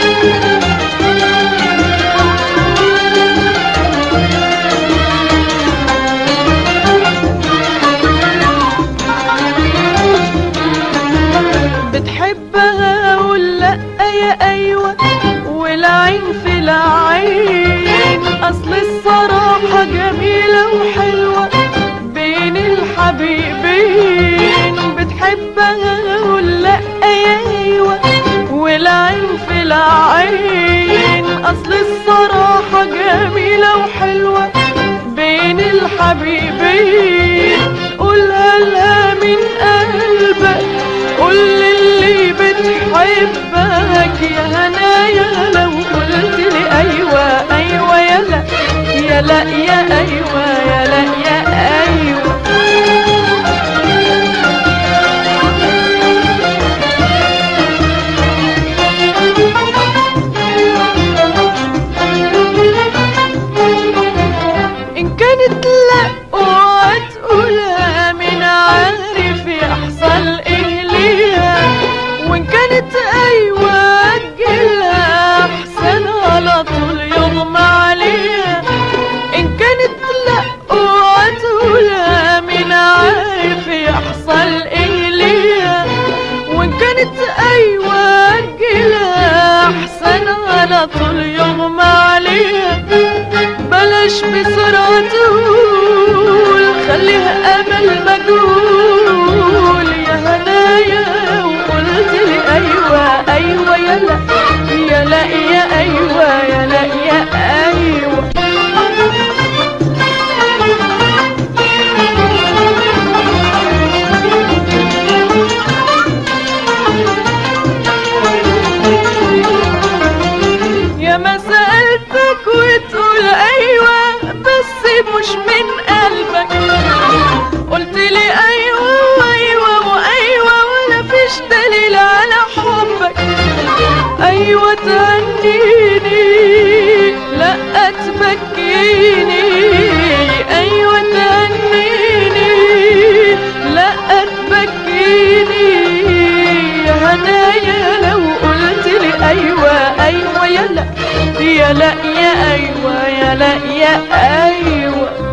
بتحبها ولا يا ايوه والعين في العين اصل الصراحة جميلة وحلوة بين الحبيبين بتحبها ولا يا ايوه والعين في العين اصل الصراحة جميلة وحلوة بين الحبيبين قولها لها من قلبك قول اللي بتحبك يا هنايا لو قلت لي ايوه ايوه يا لا يا لا يا ايوه يا لا يا ايوه ان كانت لا اوعى تقولها من عارف يحصل ايه ليها وان كانت ايوه اجلها احسن على طول يغمى عليها ان كانت لا اوعى تقولها من عارف يحصل ايه ليها وان كانت ايوه اجلها احسن على طول يغمى عليها عليا بلاش بسرعة تقول خليها أمل مجهول يا هنايا وقلت لي أيوة أيوة يا لا يا لا يا أيوة يا لا يا أيوة يا ما سألتك وتقول أيوة بس مش من قلبك قلت لي أيوة أيوة وأيوة ولا فيش دليل على حبك أيوة تهنيني لا تبكيني أيوة تهنيني لا تبكيني يا هنايا لو قلت لي أيوة أيوة يا لا يا لا يا أيوة يا لا يا أيوة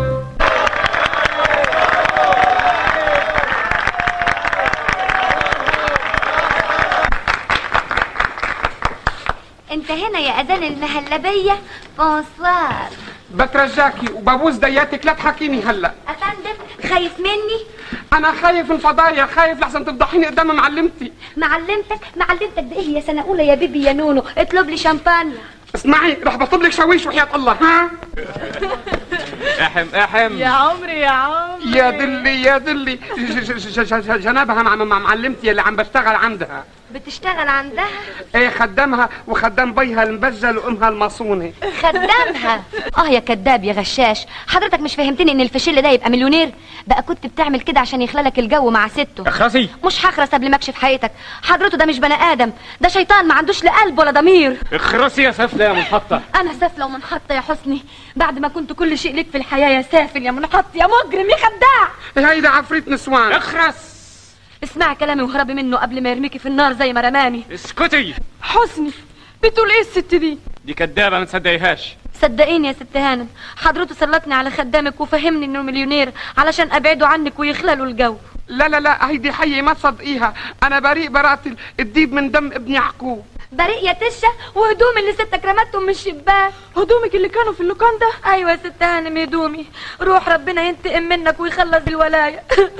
انت هنا يا اذان المهلبيه بونسوار بترجاكي وببوس دياتك لا تحكيني هلا افندم خايف مني انا خايف من الفضايح خايف لحسن تفضحيني قدام معلمتي معلمتك معلمتك ده ايه يا سنه اولى يا بيبي يا نونو اطلب لي شامبانيا اسمعي رح بطلب لك شاويش وحياة الله ها احم احم يا عمري يا عمري يا دلي يا دلي ج- ج- ج- ج- جنابها مع مع معلمتي اللي عم بشتغل عندها بتشتغل عندها ايه خدامها وخدام بيها المبجل وامها المصونه خدامها اه يا كذاب يا غشاش حضرتك مش فهمتني ان الفشل ده يبقى مليونير بقى كنت بتعمل كده عشان يخللك الجو مع سته اخرسي مش هخرس قبل ما اكشف حقيقتك حضرته ده مش بني ادم ده شيطان ما عندوش لا قلب ولا ضمير اخرسي يا سفلة يا منحطة انا سافله ومنحطه يا حسني بعد ما كنت كل شيء ليك في الحياه يا سافل يا منحط يا مجرم يا خداع هيدا عفريت نسوان اخرس اسمعي كلامي وهربي منه قبل ما يرميكي في النار زي ما رماني اسكتي حسني بتقول ايه الست دي دي كدابة ما تصدقيهاش صدقيني يا ست هانم حضرته سلطني على خدامك وفهمني انه مليونير علشان ابعده عنك ويخللوا الجو لا لا لا هيدي حية ما تصدقيها انا بريء براءة ال- الديب من دم ابن يعقوب بريء يا تشة وهدومي اللي ستك رمتهم من الشباك هدومك اللي كانوا في اللوكان ده ايوه يا ست هانم هدومي روح ربنا ينتقم منك ويخلص الولايه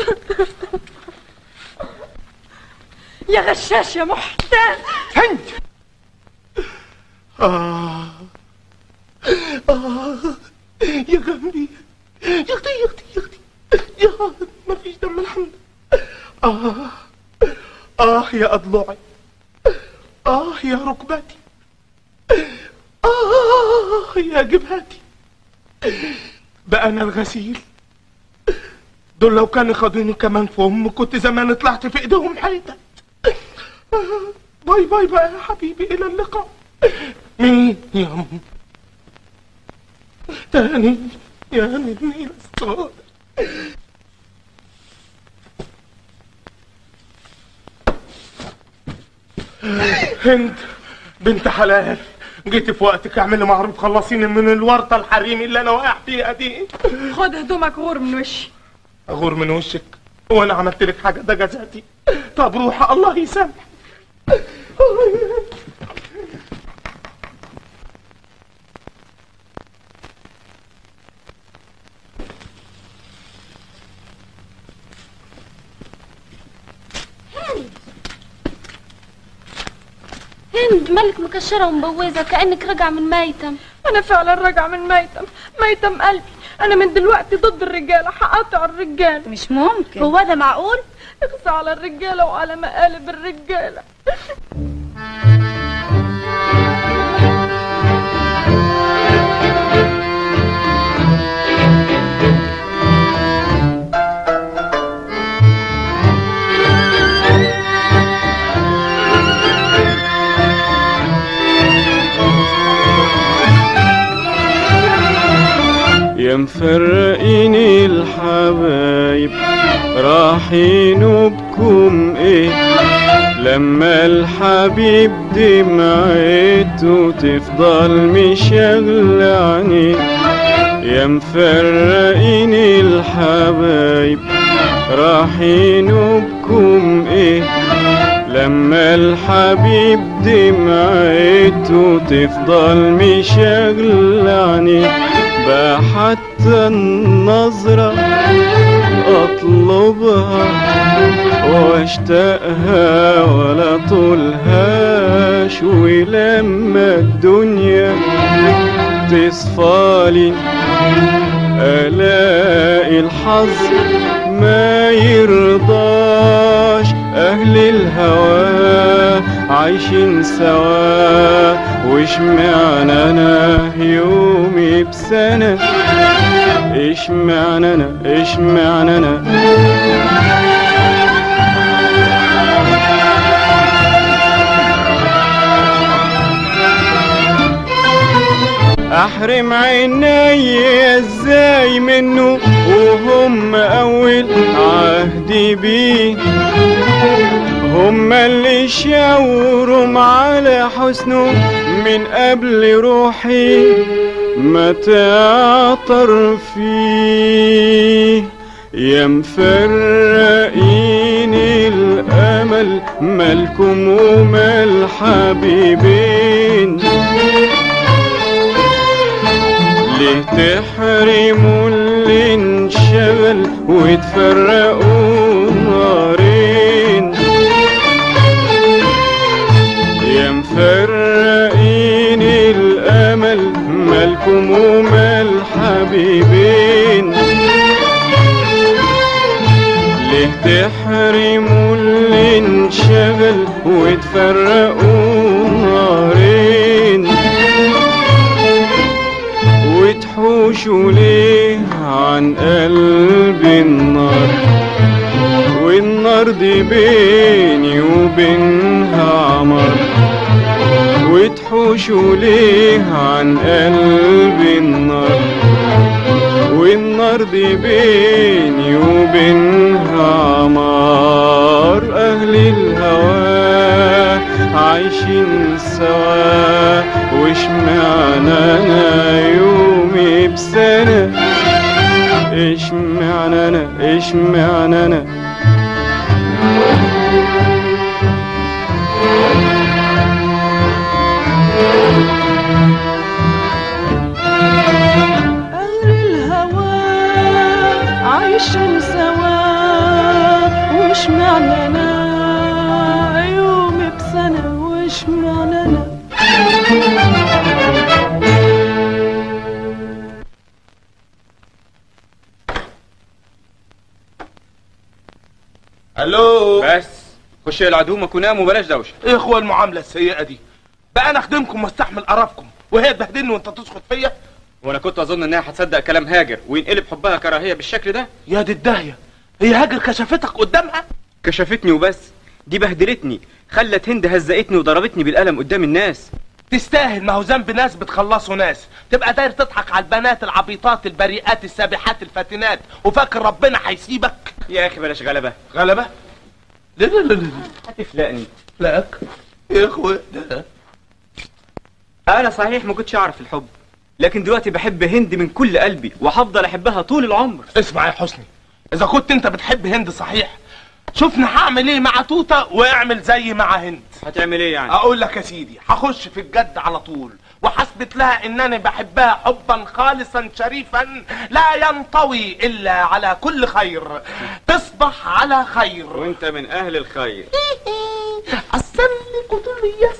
يا غشاش يا محتال هند آه آه يا جنبي يا اختي يا اختي يا اختي يا ما فيش دم الحمد آه آه يا أضلعي آه يا ركبتي آه يا جبهتي بقى أنا الغسيل دول لو كانوا خدوني كمان في أم كنت زمان طلعت في إيديهم حيتة باي باي بقى يا حبيبي إلى اللقاء مين يا أم تاني يا نيل الصاد هند بنت حلال جيتي في وقتك اعملي معروف خلصيني من الورطه الحريمي اللي انا واقع فيها دي خد هدومك غور من وشي اغور من وشك وانا عملت لك حاجه ده جزاتي طب روح الله يسامح هند مالك مكشرة ومبوزة كأنك راجعة من ميتم انا فعلا راجعة من ميتم ميتم قلبي انا من دلوقتي ضد الرجالة هقاطع الرجالة مش ممكن هو ده معقول اخصى على الرجالة وعلى مقالب الرجالة يا مفرقيني الحبايب رايحين بكم ايه لما الحبيب دمعته تفضل مشغل عينيه يا مفرقيني الحبايب رايحين بكم ايه لما الحبيب دمعته تفضل مشغلعني بقى حتى النظرة أطلبها واشتاقها ولا طولهاش ولما الدنيا تصفالي ألاقي الحظ ما يرضاش أهل الهوى عايشين سوا وش معنى أنا يومي بسنة إيش معنى أنا إيش معنى أنا احرم عيني ازاي منه وهم اول عهدي بيه هم اللي شاورهم على حسنه من قبل روحي ما تعطر فيه يا مفرقين الامل مالكم ومال حبيبين ليه تحرموا اللي انشغل وتفرقوا نارين يا مفرقين الامل مالكم ومال حبيبين ليه تحرموا اللي انشغل وتفرقوا نارين وتحوشوا ليه عن قلب النار والنار دي بيني وبينها عمر وتحوشوا ليه عن قلب النار والنار دي بيني وبينها عمار أهل الهوى عايشين سوا وش معنى أنا يومي بسنة إيش معنى أنا إيش معنى أنا أهل الهوى عايشين سوا وش معنى أنا يومي بسنة وش معنى أنا الو بس خش العدومك ونام وبلاش دوشه ايه اخوة المعاملة السيئة دي بقى انا اخدمكم واستحمل قرفكم وهي تبهدلني وانت تسخط فيا وانا كنت اظن انها هتصدق كلام هاجر وينقلب حبها كراهيه بالشكل ده يا دي الداهية هي هاجر كشفتك قدامها كشفتني وبس دي بهدلتني خلت هند هزقتني وضربتني بالقلم قدام الناس تستاهل ما هو ذنب ناس بتخلصوا ناس تبقى داير تضحك على البنات العبيطات البريئات السابحات الفاتنات وفاكر ربنا هيسيبك يا اخي بلاش غلبه غلبة لا لا لا لا هتفلقني فلاك يا اخوة ده انا صحيح ما كنتش اعرف الحب لكن دلوقتي بحب هند من كل قلبي وهفضل احبها طول العمر اسمع يا حسني اذا كنت انت بتحب هند صحيح شوفنا هعمل ايه مع توته واعمل زي مع هند هتعمل ايه يعني اقول لك يا سيدي هخش في الجد على طول وحسبت لها انني بحبها حبا خالصا شريفا لا ينطوي الا على كل خير تصبح على خير وانت من اهل الخير استني كتولي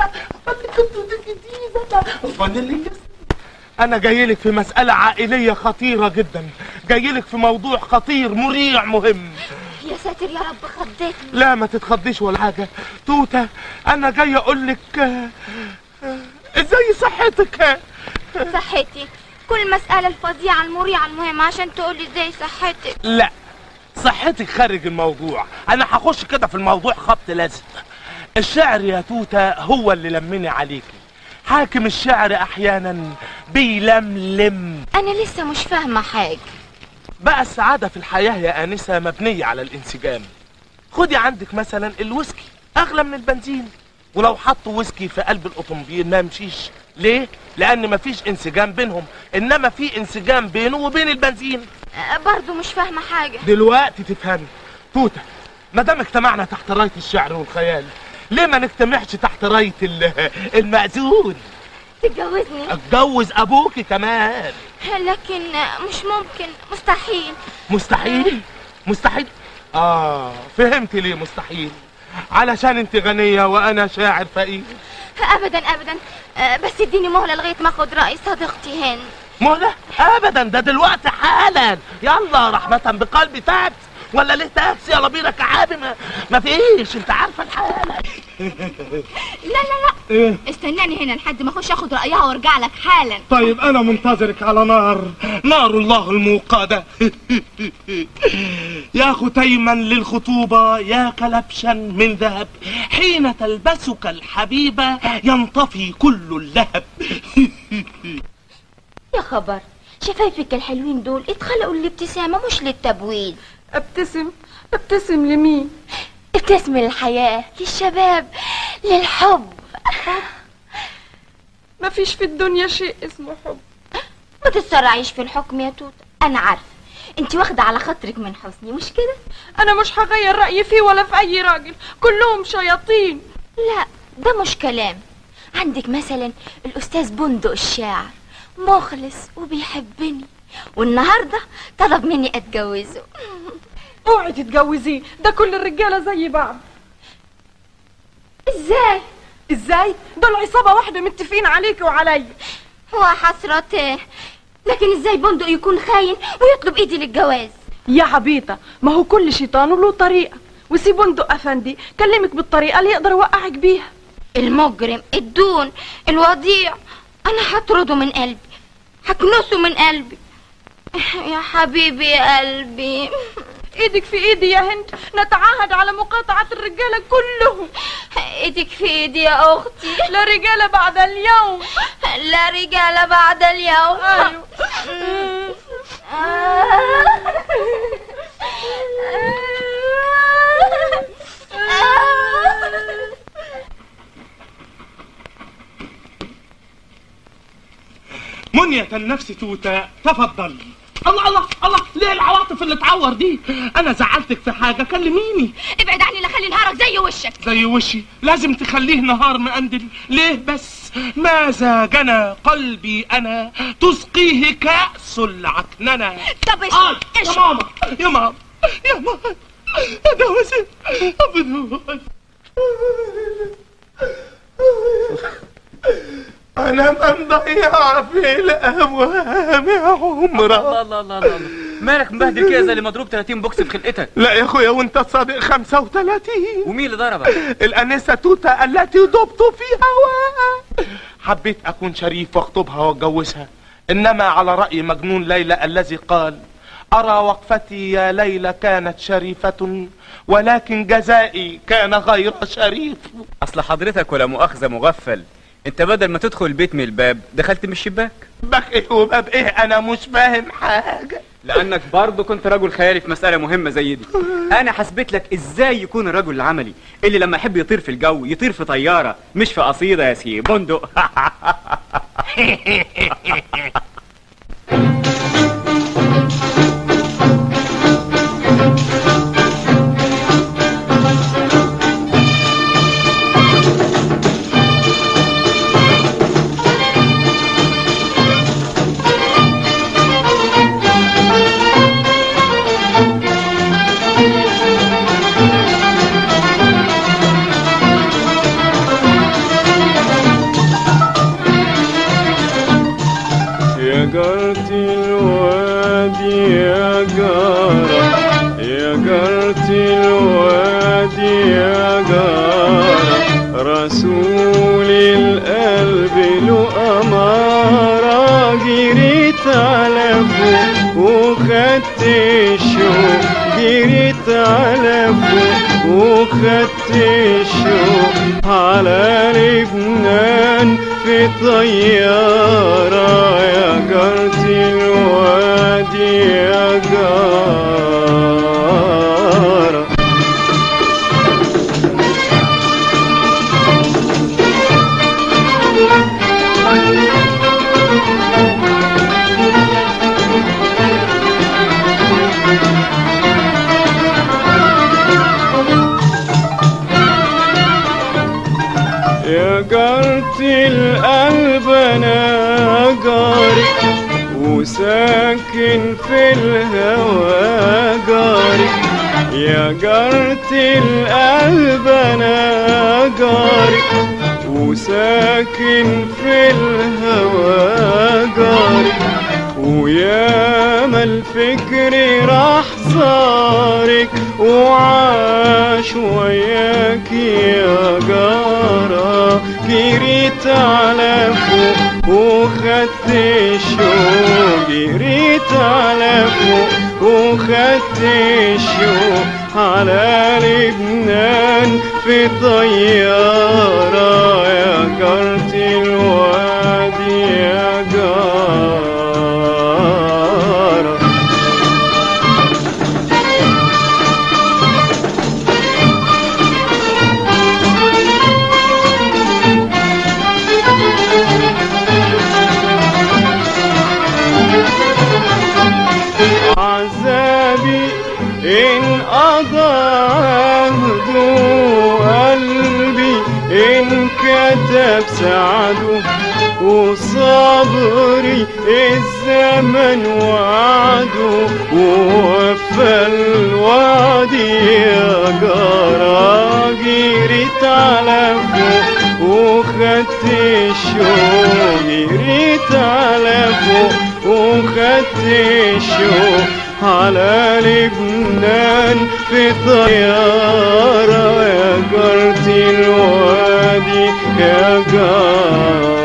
يا انا جاي لك في مسألة عائلية خطيرة جدا جاي لك في موضوع خطير مريع مهم يا ساتر يا رب خضتني لا ما تتخضيش ولا حاجة توتة انا جاي اقول لك آه، آه، ازاي صحتك صحتي كل مسألة الفظيعة المريعة المهمة عشان تقولي ازاي صحتك لا صحتك خارج الموضوع انا هخش كده في الموضوع خبط لازق الشعر يا توتة هو اللي لمني عليكي حاكم الشعر احيانا بيلملم انا لسه مش فاهمة حاجة بقى السعادة في الحياة يا آنسة مبنية على الانسجام خدي عندك مثلا الويسكي أغلى من البنزين ولو حطوا ويسكي في قلب الأوتوموبيل ما يمشيش ليه؟ لأن مفيش انسجام بينهم إنما في انسجام بينه وبين البنزين أه، برضو مش فاهمة حاجة دلوقتي تفهمي توتة ما دام اجتمعنا تحت رايه الشعر والخيال ليه ما نجتمعش تحت رايه ال- المأذون تتجوزني اتجوز ابوكي كمان لكن مش ممكن مستحيل مستحيل مستحيل اه فهمت ليه مستحيل علشان انت غنيه وانا شاعر فقير ابدا ابدا آه، بس اديني مهله لغايه ما اخد راي صديقتي هند مهلة ابدا ده دلوقتي حالا يلا رحمة بقلبي تاكس ولا ليه تاكسي يلا بينا كعابي ما, ما فيش انت عارفه الحالة لا لا لا ايه استناني هنا لحد ما اخش اخد رايها وارجع لك حالا طيب انا منتظرك على نار نار الله الموقدة يا ختيما للخطوبة يا كلبشا من ذهب حين تلبسك الحبيبة ينطفي كل اللهب يا خبر شفايفك الحلوين دول اتخلقوا للابتسامه مش للتبويض ابتسم ابتسم لمين ابتسم للحياه للشباب للحب ما فيش في الدنيا شيء اسمه حب ما تتسرعيش في الحكم يا توت انا عارفه انت واخده على خاطرك من حسني مش كده انا مش هغير رايي فيه ولا في اي راجل كلهم شياطين لا ده مش كلام عندك مثلا الاستاذ بندق الشاعر مخلص وبيحبني والنهارده طلب مني اتجوزه اوعي تتجوزيه ده كل الرجاله زي بعض ازاي ازاي دول عصابه واحده متفقين عليك وعليا وحسرته لكن ازاي بندق يكون خاين ويطلب ايدي للجواز يا عبيطه ما هو كل شيطان له طريقه وسي بندق افندي كلمك بالطريقه اللي يقدر يوقعك بيها المجرم الدون الوضيع انا هطرده من قلبي هكنسه من قلبي يا حبيبي يا قلبي ايدك في ايدي يا هند نتعاهد على مقاطعه الرجاله كلهم ايدك في ايدي يا اختي لا رجاله بعد اليوم لا رجاله بعد اليوم ايوه منية النفس توتا تفضل الله الله الله ليه العواطف اللي تعور دي انا زعلتك في حاجه كلميني ابعد عني لا خلي نهارك زي وشك زي وشي لازم تخليه نهار مقندل ليه بس ماذا جنى قلبي انا تسقيه كأس العكننة طب ايش آه يا ماما يا ماما يا ماما انا وزن ابدا انا مضيع في الاموام عمرك الله الله الله الله مالك مبهدل كده زي اللي مضروب 30 بوكس في خلقتك لا يا اخويا وانت صادق 35 ومين اللي ضربك الانسه توتا التي ضبط في هواها حبيت اكون شريف واخطبها واتجوزها انما على راي مجنون ليلى الذي قال ارى وقفتي يا ليلى كانت شريفه ولكن جزائي كان غير شريف اصل حضرتك ولا مؤاخذه مغفل انت بدل ما تدخل البيت من الباب دخلت من الشباك بك ايه وباب ايه انا مش فاهم حاجه لانك برضه كنت رجل خيالي في مساله مهمه زي دي انا حسبت لك ازاي يكون الرجل العملي اللي لما يحب يطير في الجو يطير في طياره مش في قصيده يا سي بندق يا جارتي الوادي يا جارة يا جارتي الوادي يا جارة رسول القلب له أمارة جريت على فوق وخدت الشوق جريت على فوق وخدت الشوق على لبنان في طيارة يا جارتي الوادي يا جارة وساكن في الهوى جاري يا جارة القلب انا جاري وساكن في الهوى جاري ويا ما الفكر راح زارك وعاش وياك يا جارة جريت على فوق وخدت الشوق جريت على فوق وخدت الشوق على لبنان في طيارة يا جارة الوادي يا جارة عذابي إن قضى عهده قلبي إن كتب سعده وصبري الزمن وعده ووفى الوعد يا جارة جريت على فوق وخدت الشوق جريت على فوق وخدت الشوق على لبنان في طيارة يا جارتي الوادي يا جارة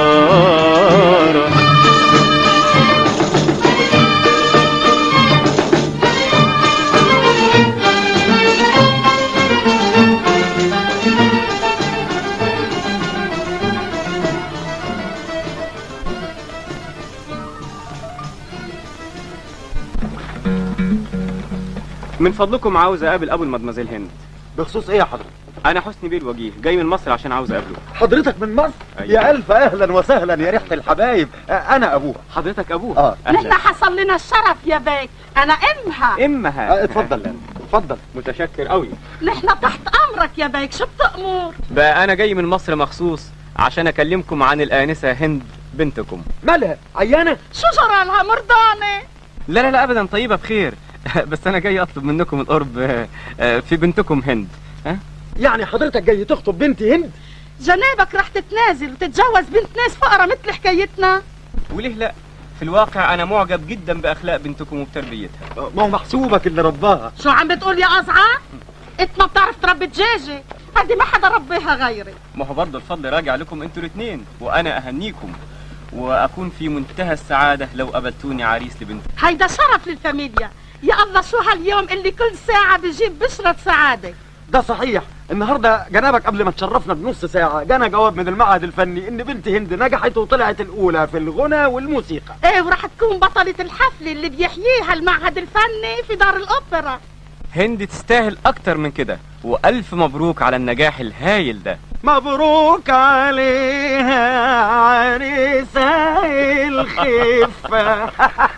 من فضلكم عاوز اقابل ابو المدمزيل هند بخصوص ايه يا حضرتك انا حسني بيه الوجيه جاي من مصر عشان عاوز اقابله حضرتك من مصر أيوة. يا الف اهلا وسهلا يا ريحه الحبايب آه، انا ابوها حضرتك ابوها اه نحن حصل لنا الشرف يا بيك انا امها امها آه، اتفضل اتفضل متشكر قوي نحن تحت امرك يا بيك شو بتأمر بقى انا جاي من مصر مخصوص عشان اكلمكم عن الانسه هند بنتكم مالها عيانه شو جرى لها مرضانه لا لا لا ابدا طيبه بخير بس انا جاي اطلب منكم القرب آه، آه، في بنتكم هند ها يعني حضرتك جاي تخطب بنتي هند جنابك رح تتنازل وتتجوز بنت ناس فقرة مثل حكايتنا وليه لا في الواقع انا معجب جدا باخلاق بنتكم وبتربيتها ما هو محسوبك اللي رباها شو عم بتقول يا أزعة؟ انت ما بتعرف تربي دجاجة هدي ما حدا ربيها غيري ما هو برضه الفضل راجع لكم انتوا الاثنين وانا اهنيكم واكون في منتهى السعاده لو قابلتوني عريس لبنتي هيدا شرف للفاميليا يا الله شو هاليوم اللي كل ساعة بجيب بشرة سعادة ده صحيح النهارده جنابك قبل ما تشرفنا بنص ساعه جانا جواب من المعهد الفني ان بنتي هند نجحت وطلعت الاولى في الغنى والموسيقى ايه ورح تكون بطلة الحفل اللي بيحييها المعهد الفني في دار الأوبرا هند تستاهل اكتر من كده والف مبروك على النجاح الهايل ده مبروك عليها عريسها الخفة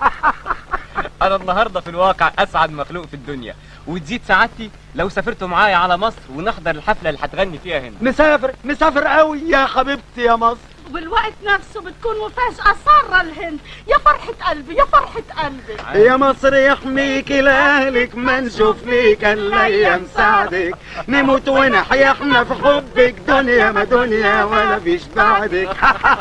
انا النهارده في الواقع اسعد مخلوق في الدنيا وتزيد سعادتي لو سافرتوا معايا على مصر ونحضر الحفله اللي هتغني فيها هند نسافر نسافر قوي يا حبيبتي يا مصر والوقت نفسه بتكون مفاجأة سارة الهند يا فرحة قلبي يا فرحة قلبي يا مصر يحميك لاهلك ما نشوف ليك الا ايام سعدك نموت ونحيا احنا في حبك دنيا ما دنيا ولا فيش بعدك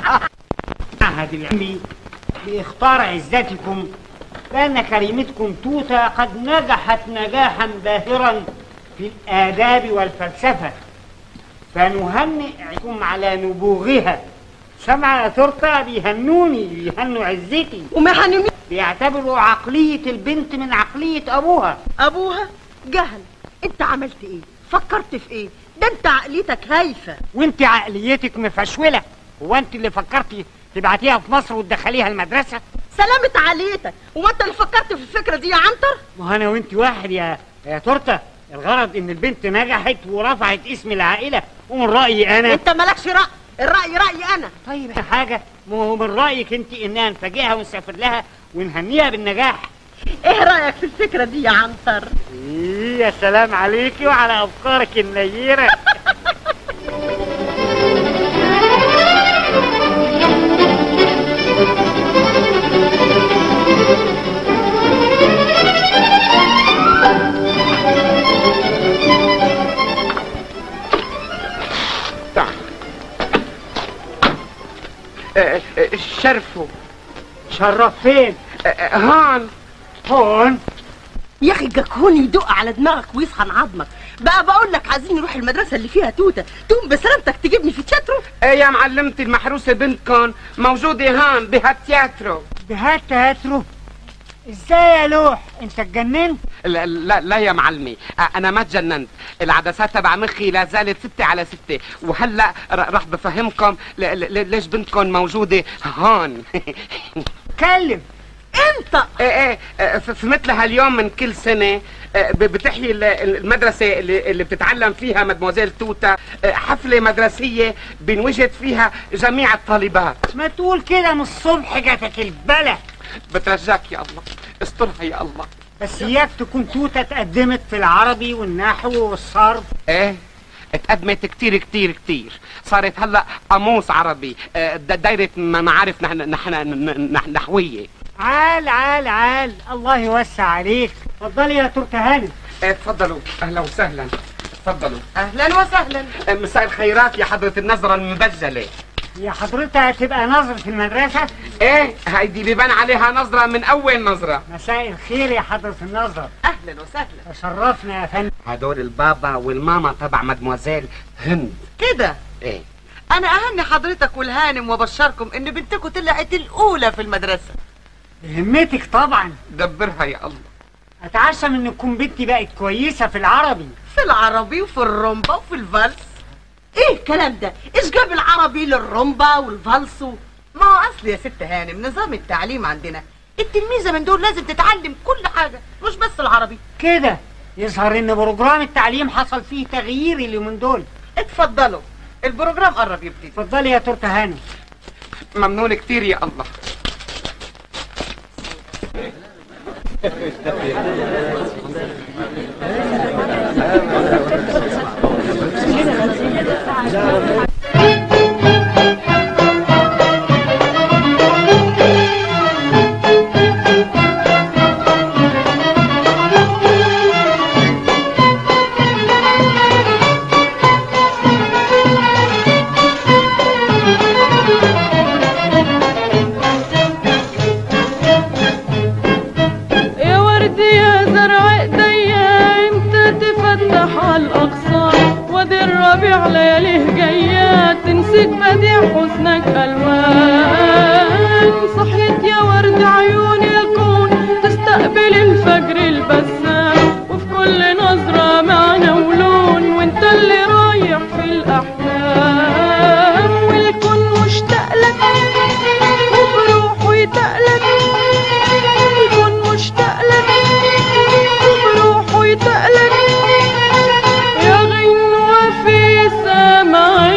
المعهد العلمي لإخطار عزتكم لأن كريمتكم توتة قد نجحت نجاحا باهرا في الآداب والفلسفة فنهنئكم على نبوغها سمع يا تورتة بيهنوني بيهنوا عزتي وما يهنوا مين؟ بيعتبروا عقلية البنت من عقلية أبوها ابوها جهل انت عملت ايه فكرت في ايه ده انت عقليتك هايفه وانت عقليتك مفشولة هو انت اللي فكرتي تبعتيها في مصر وتدخليها المدرسة سلامة عليتك وما انت اللي فكرت في الفكره دي يا عنتر ما انا وانت واحد يا يا تورته الغرض ان البنت نجحت ورفعت اسم العائله ومن رايي انا انت مالكش راي الراي رايي انا طيب حاجه ما هو من رايك انت اننا نفاجئها ونسافر لها ونهنيها بالنجاح ايه رايك في الفكره دي يا عنتر إيه يا سلام عليكي وعلى افكارك النيره تشرفوا شرف فين؟ هون هون يا اخي جاكون يدق على دماغك ويسخن عظمك بقى بقول لك عايزين نروح المدرسه اللي فيها توته تقوم بسلامتك تجيبني في تياترو ايه يا معلمتي المحروسة بنتكم موجودة هون بهالتياترو بهالتياترو ازاي يا لوح انت اتجننت لا, لا, لا يا معلمي أ- انا ما تجننت العدسات تبع مخي لا زالت ستة على ستة وهلا ر- راح بفهمكم ل- ل- ليش بنتكم موجودة هون كلم انت ايه ايه في في مثل هاليوم من كل سنة آه، ب- بتحيي ال- المدرسة اللي, اللي بتتعلم فيها مدموزيل توتا آه، حفلة مدرسية بنوجد فيها جميع الطالبات ما تقول كده من الصبح جاتك البلا بترجاك يا الله استرها يا الله بس اياك تكون توته اتقدمت في العربي والنحو والصرف ايه اتقدمت كتير كتير كتير صارت هلا قاموس عربي آه، د- دايرة م- معارف نحن نحن ن- ن- نحوية عال عال عال الله يوسع عليك اتفضلي يا تركة هانم ايه تفضلوا اهلا وسهلا تفضلوا اهلا وسهلا آه، مساء الخيرات يا حضرة النظرة المبجلة يا حضرتها هتبقى نظرة في المدرسة ايه هيدي بيبان عليها نظرة من اول نظرة مساء الخير يا حضرة النظرة اهلا وسهلا تشرفنا يا فندم هدول البابا والماما تبع مدموزيل هند كده ايه انا اهني حضرتك والهانم وبشركم ان بنتكم طلعت الاولى في المدرسه بهمتك طبعا دبرها يا الله اتعشم ان تكون بنتي بقت كويسة في العربي في العربي وفي الرومبا وفي الفالس ايه الكلام ده ايش جاب العربي للرومبا والفالس و- ما هو اصل يا ست هانم نظام التعليم عندنا التلميذه من دول لازم تتعلم كل حاجه مش بس العربي كده يظهر ان بروجرام التعليم حصل فيه تغيير اليومين دول اتفضلوا البروجرام قرب يبتدي اتفضلي يا تركة هانم ممنون كتير يا الله يا ورد يا زرع ايديا امتى تفتح على الاقصى وادي الربيع لياليه جايه تنسيك بديع حسنك الوان صحيت يا ورد عيون الكون تستقبل الفجر البسام وفي كل نظره معنى ولون وانت اللي رايح في الاحلام والكون مشتاق لك وبروحه يتقلك الكون مشتاق لك وبروحه يتقلك يا غنوة في سماع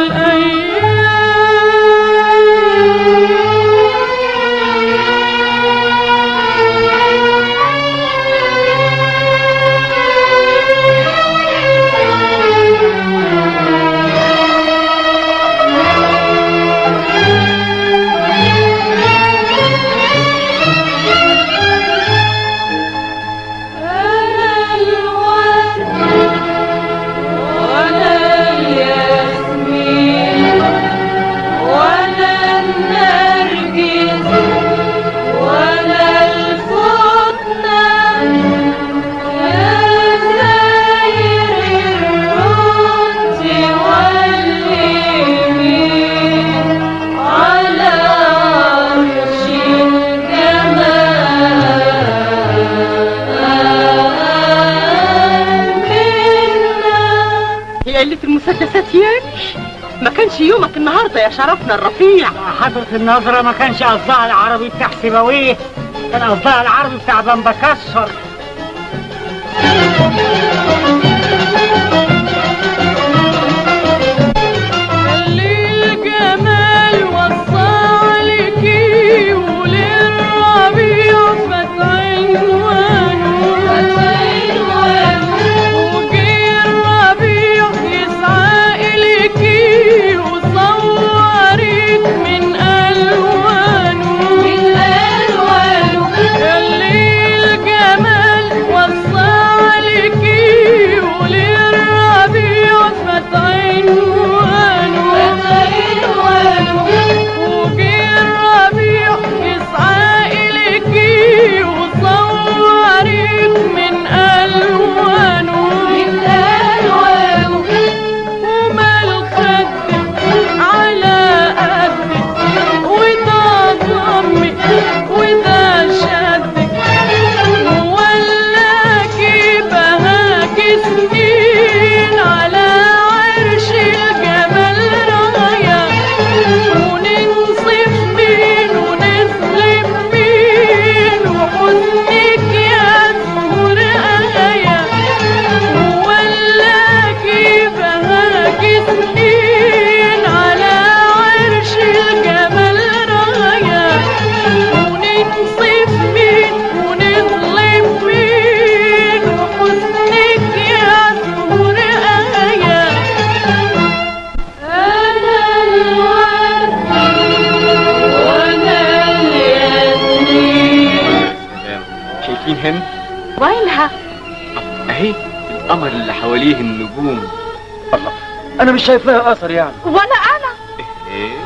أنا الورد وأنا الياسمين وأنا النرجس وأنا الفضة يا زاير الرد واليمين على عرش هي قلة المسدسات يعني ما كانش يومك النهارده يا شرفنا الرفيع حضرة النظرة ما كانش قصدها العربي بتاع سيبويه كان قصدها العربي بتاع بمبكسر اللي الجمال وصى عليكي وللربيع فتح عنوانه وجي الربيع يسعى إليكي وصورك من ألوانه من ألوانه اللي الجمال وصى عليكي شايفين هند وينها اهي القمر اللي حواليه النجوم الله انا مش شايف لها اثر يعني ولا انا ايه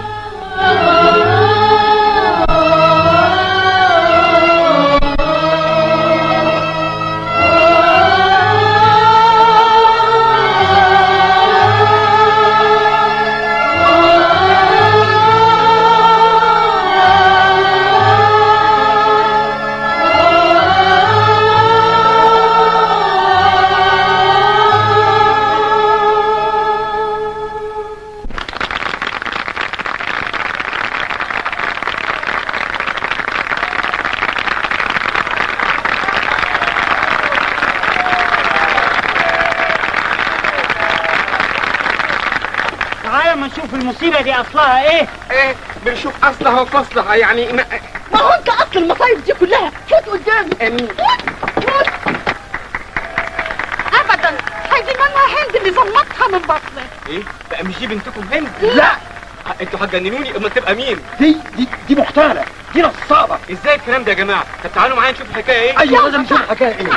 تعالى ما نشوف المصيبة دي أصلها إيه؟ ايه بنشوف اصلها وفصلها يعني ما, ما هو انت اصل المصايب دي كلها فوت قدامي امين ابدا هيدي منها هند اللي زلطها من بطني ايه بقى مش دي بنتكم هند لا انتوا هتجننوني اما تبقى مين دي دي دي مختالة دي نصابة ازاي الكلام ده يا جماعه طب تعالوا معايا نشوف الحكايه ايه ايوه لازم نشوف الحكاية ايه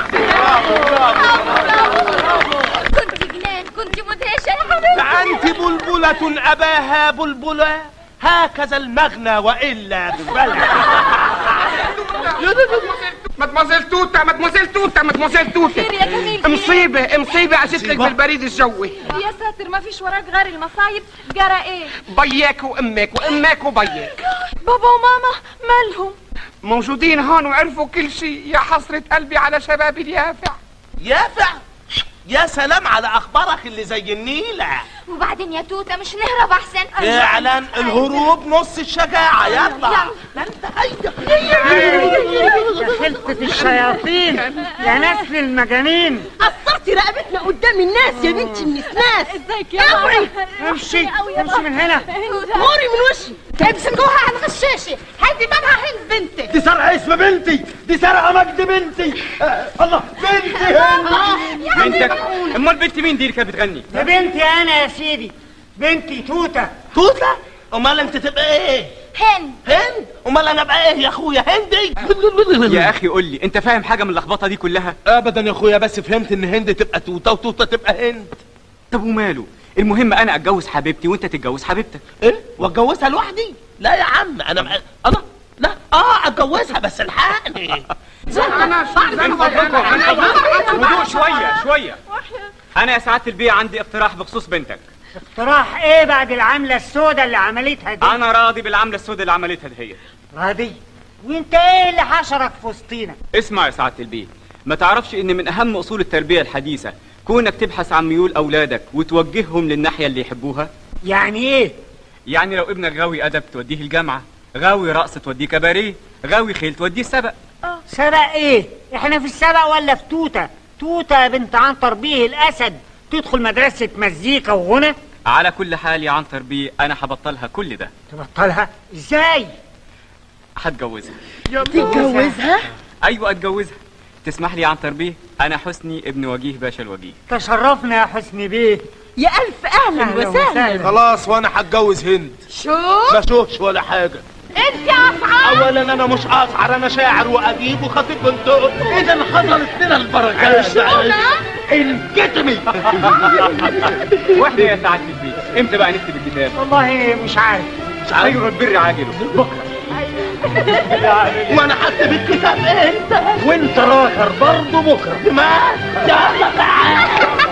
كنت جنان كنت مدهشة يا حبيبتي أنت بلبلة أباها بلبلة هكذا المغنى وإلا فلا مدموزيل توتا مدموزيل توتا مدموزيل توتا خير يا جميل، خير. مصيبة مصيبة اجت لك بالبريد الجوي يا ساتر ما فيش وراك غير المصايب جرى ايه بياك وامك وامك وبياك بابا وماما مالهم موجودين هون وعرفوا كل شيء يا حسرة قلبي على شباب اليافع يافع يا سلام على أخبارك اللي زي النيلة وبعدين يا توتة مش نهرب أحسن فعلا الهروب نص الشجاعة يلا يا خلفة الشياطين يا نسل المجانين قصرتي رقبتنا قدام الناس يا بنتي من الناس ازيك يا اوعي امشي امشي من هنا موري من وشي امسكوها على الغشاشة هدي منها هند بنتك دي سرقة اسم بنتي دي سرقة مجد بنتي آه الله بنتي هند بنتك امال بنت مين دي اللي كانت بتغني ده بنتي أنا يا سيدي بنتي توتة توتة أمال أنت تبقى إيه هند هند أمال أنا أبقى إيه يا أخويا هندي يا اخي قول لي انت فاهم حاجه من اللخبطه دي كلها ابدا يا اخويا بس فهمت ان هند تبقى توته وتوته تبقى هند طب وماله المهم انا اتجوز حبيبتي وانت تتجوز حبيبتك ايه واتجوزها لوحدي لا يا عم انا مع... انا لا اه اتجوزها بس الحقني هدوء شويه شويه انا يا سعاده البيع عندي اقتراح بخصوص بنتك اقتراح ايه بعد العملة السوداء اللي عملتها دي انا راضي بالعمله السوداء اللي عملتها دي هي راضي وانت ايه اللي حشرك في وسطينا اسمع يا سعاده البيه ما تعرفش ان من اهم اصول التربيه الحديثه كونك تبحث عن ميول اولادك وتوجههم للناحيه اللي يحبوها يعني ايه يعني لو ابنك غاوي ادب توديه الجامعه غاوي رقص توديه كباريه غاوي خيل توديه السبق سبق ايه احنا في السبق ولا في توتة توتة يا بنت عنتر بيه الاسد تدخل مدرسة مزيكا وغنى على كل حال يا عنتر بيه انا هبطلها كل ده تبطلها ازاي هتجوزها تتجوزها ايوه اتجوزها تسمح لي يا عنتر بيه انا حسني ابن وجيه باشا الوجيه تشرفنا يا حسني بيه يا الف اهلا أهلا وسهلا وسهلا. خلاص وانا هتجوز هند شو ما شوفش ولا حاجه انت اسعار اولا انا مش اسعر انا شاعر واديب وخطيب بنت اذا حصلت لنا البركات انكتمي واحده يا سعاده البيه امتى بقى نكتب الكتاب والله مش عارف مش عارف خير البر عاجله بكره وانا هكتب الكتاب انت وانت راخر برضه بكره ما يلا تعال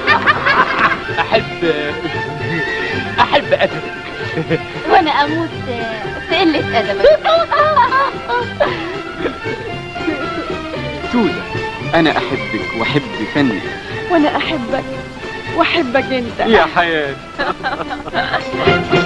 احب احب ادبك وانا اموت في قلة ادبك توده انا احبك واحب فنك وانا احبك واحبك انت يا حياتي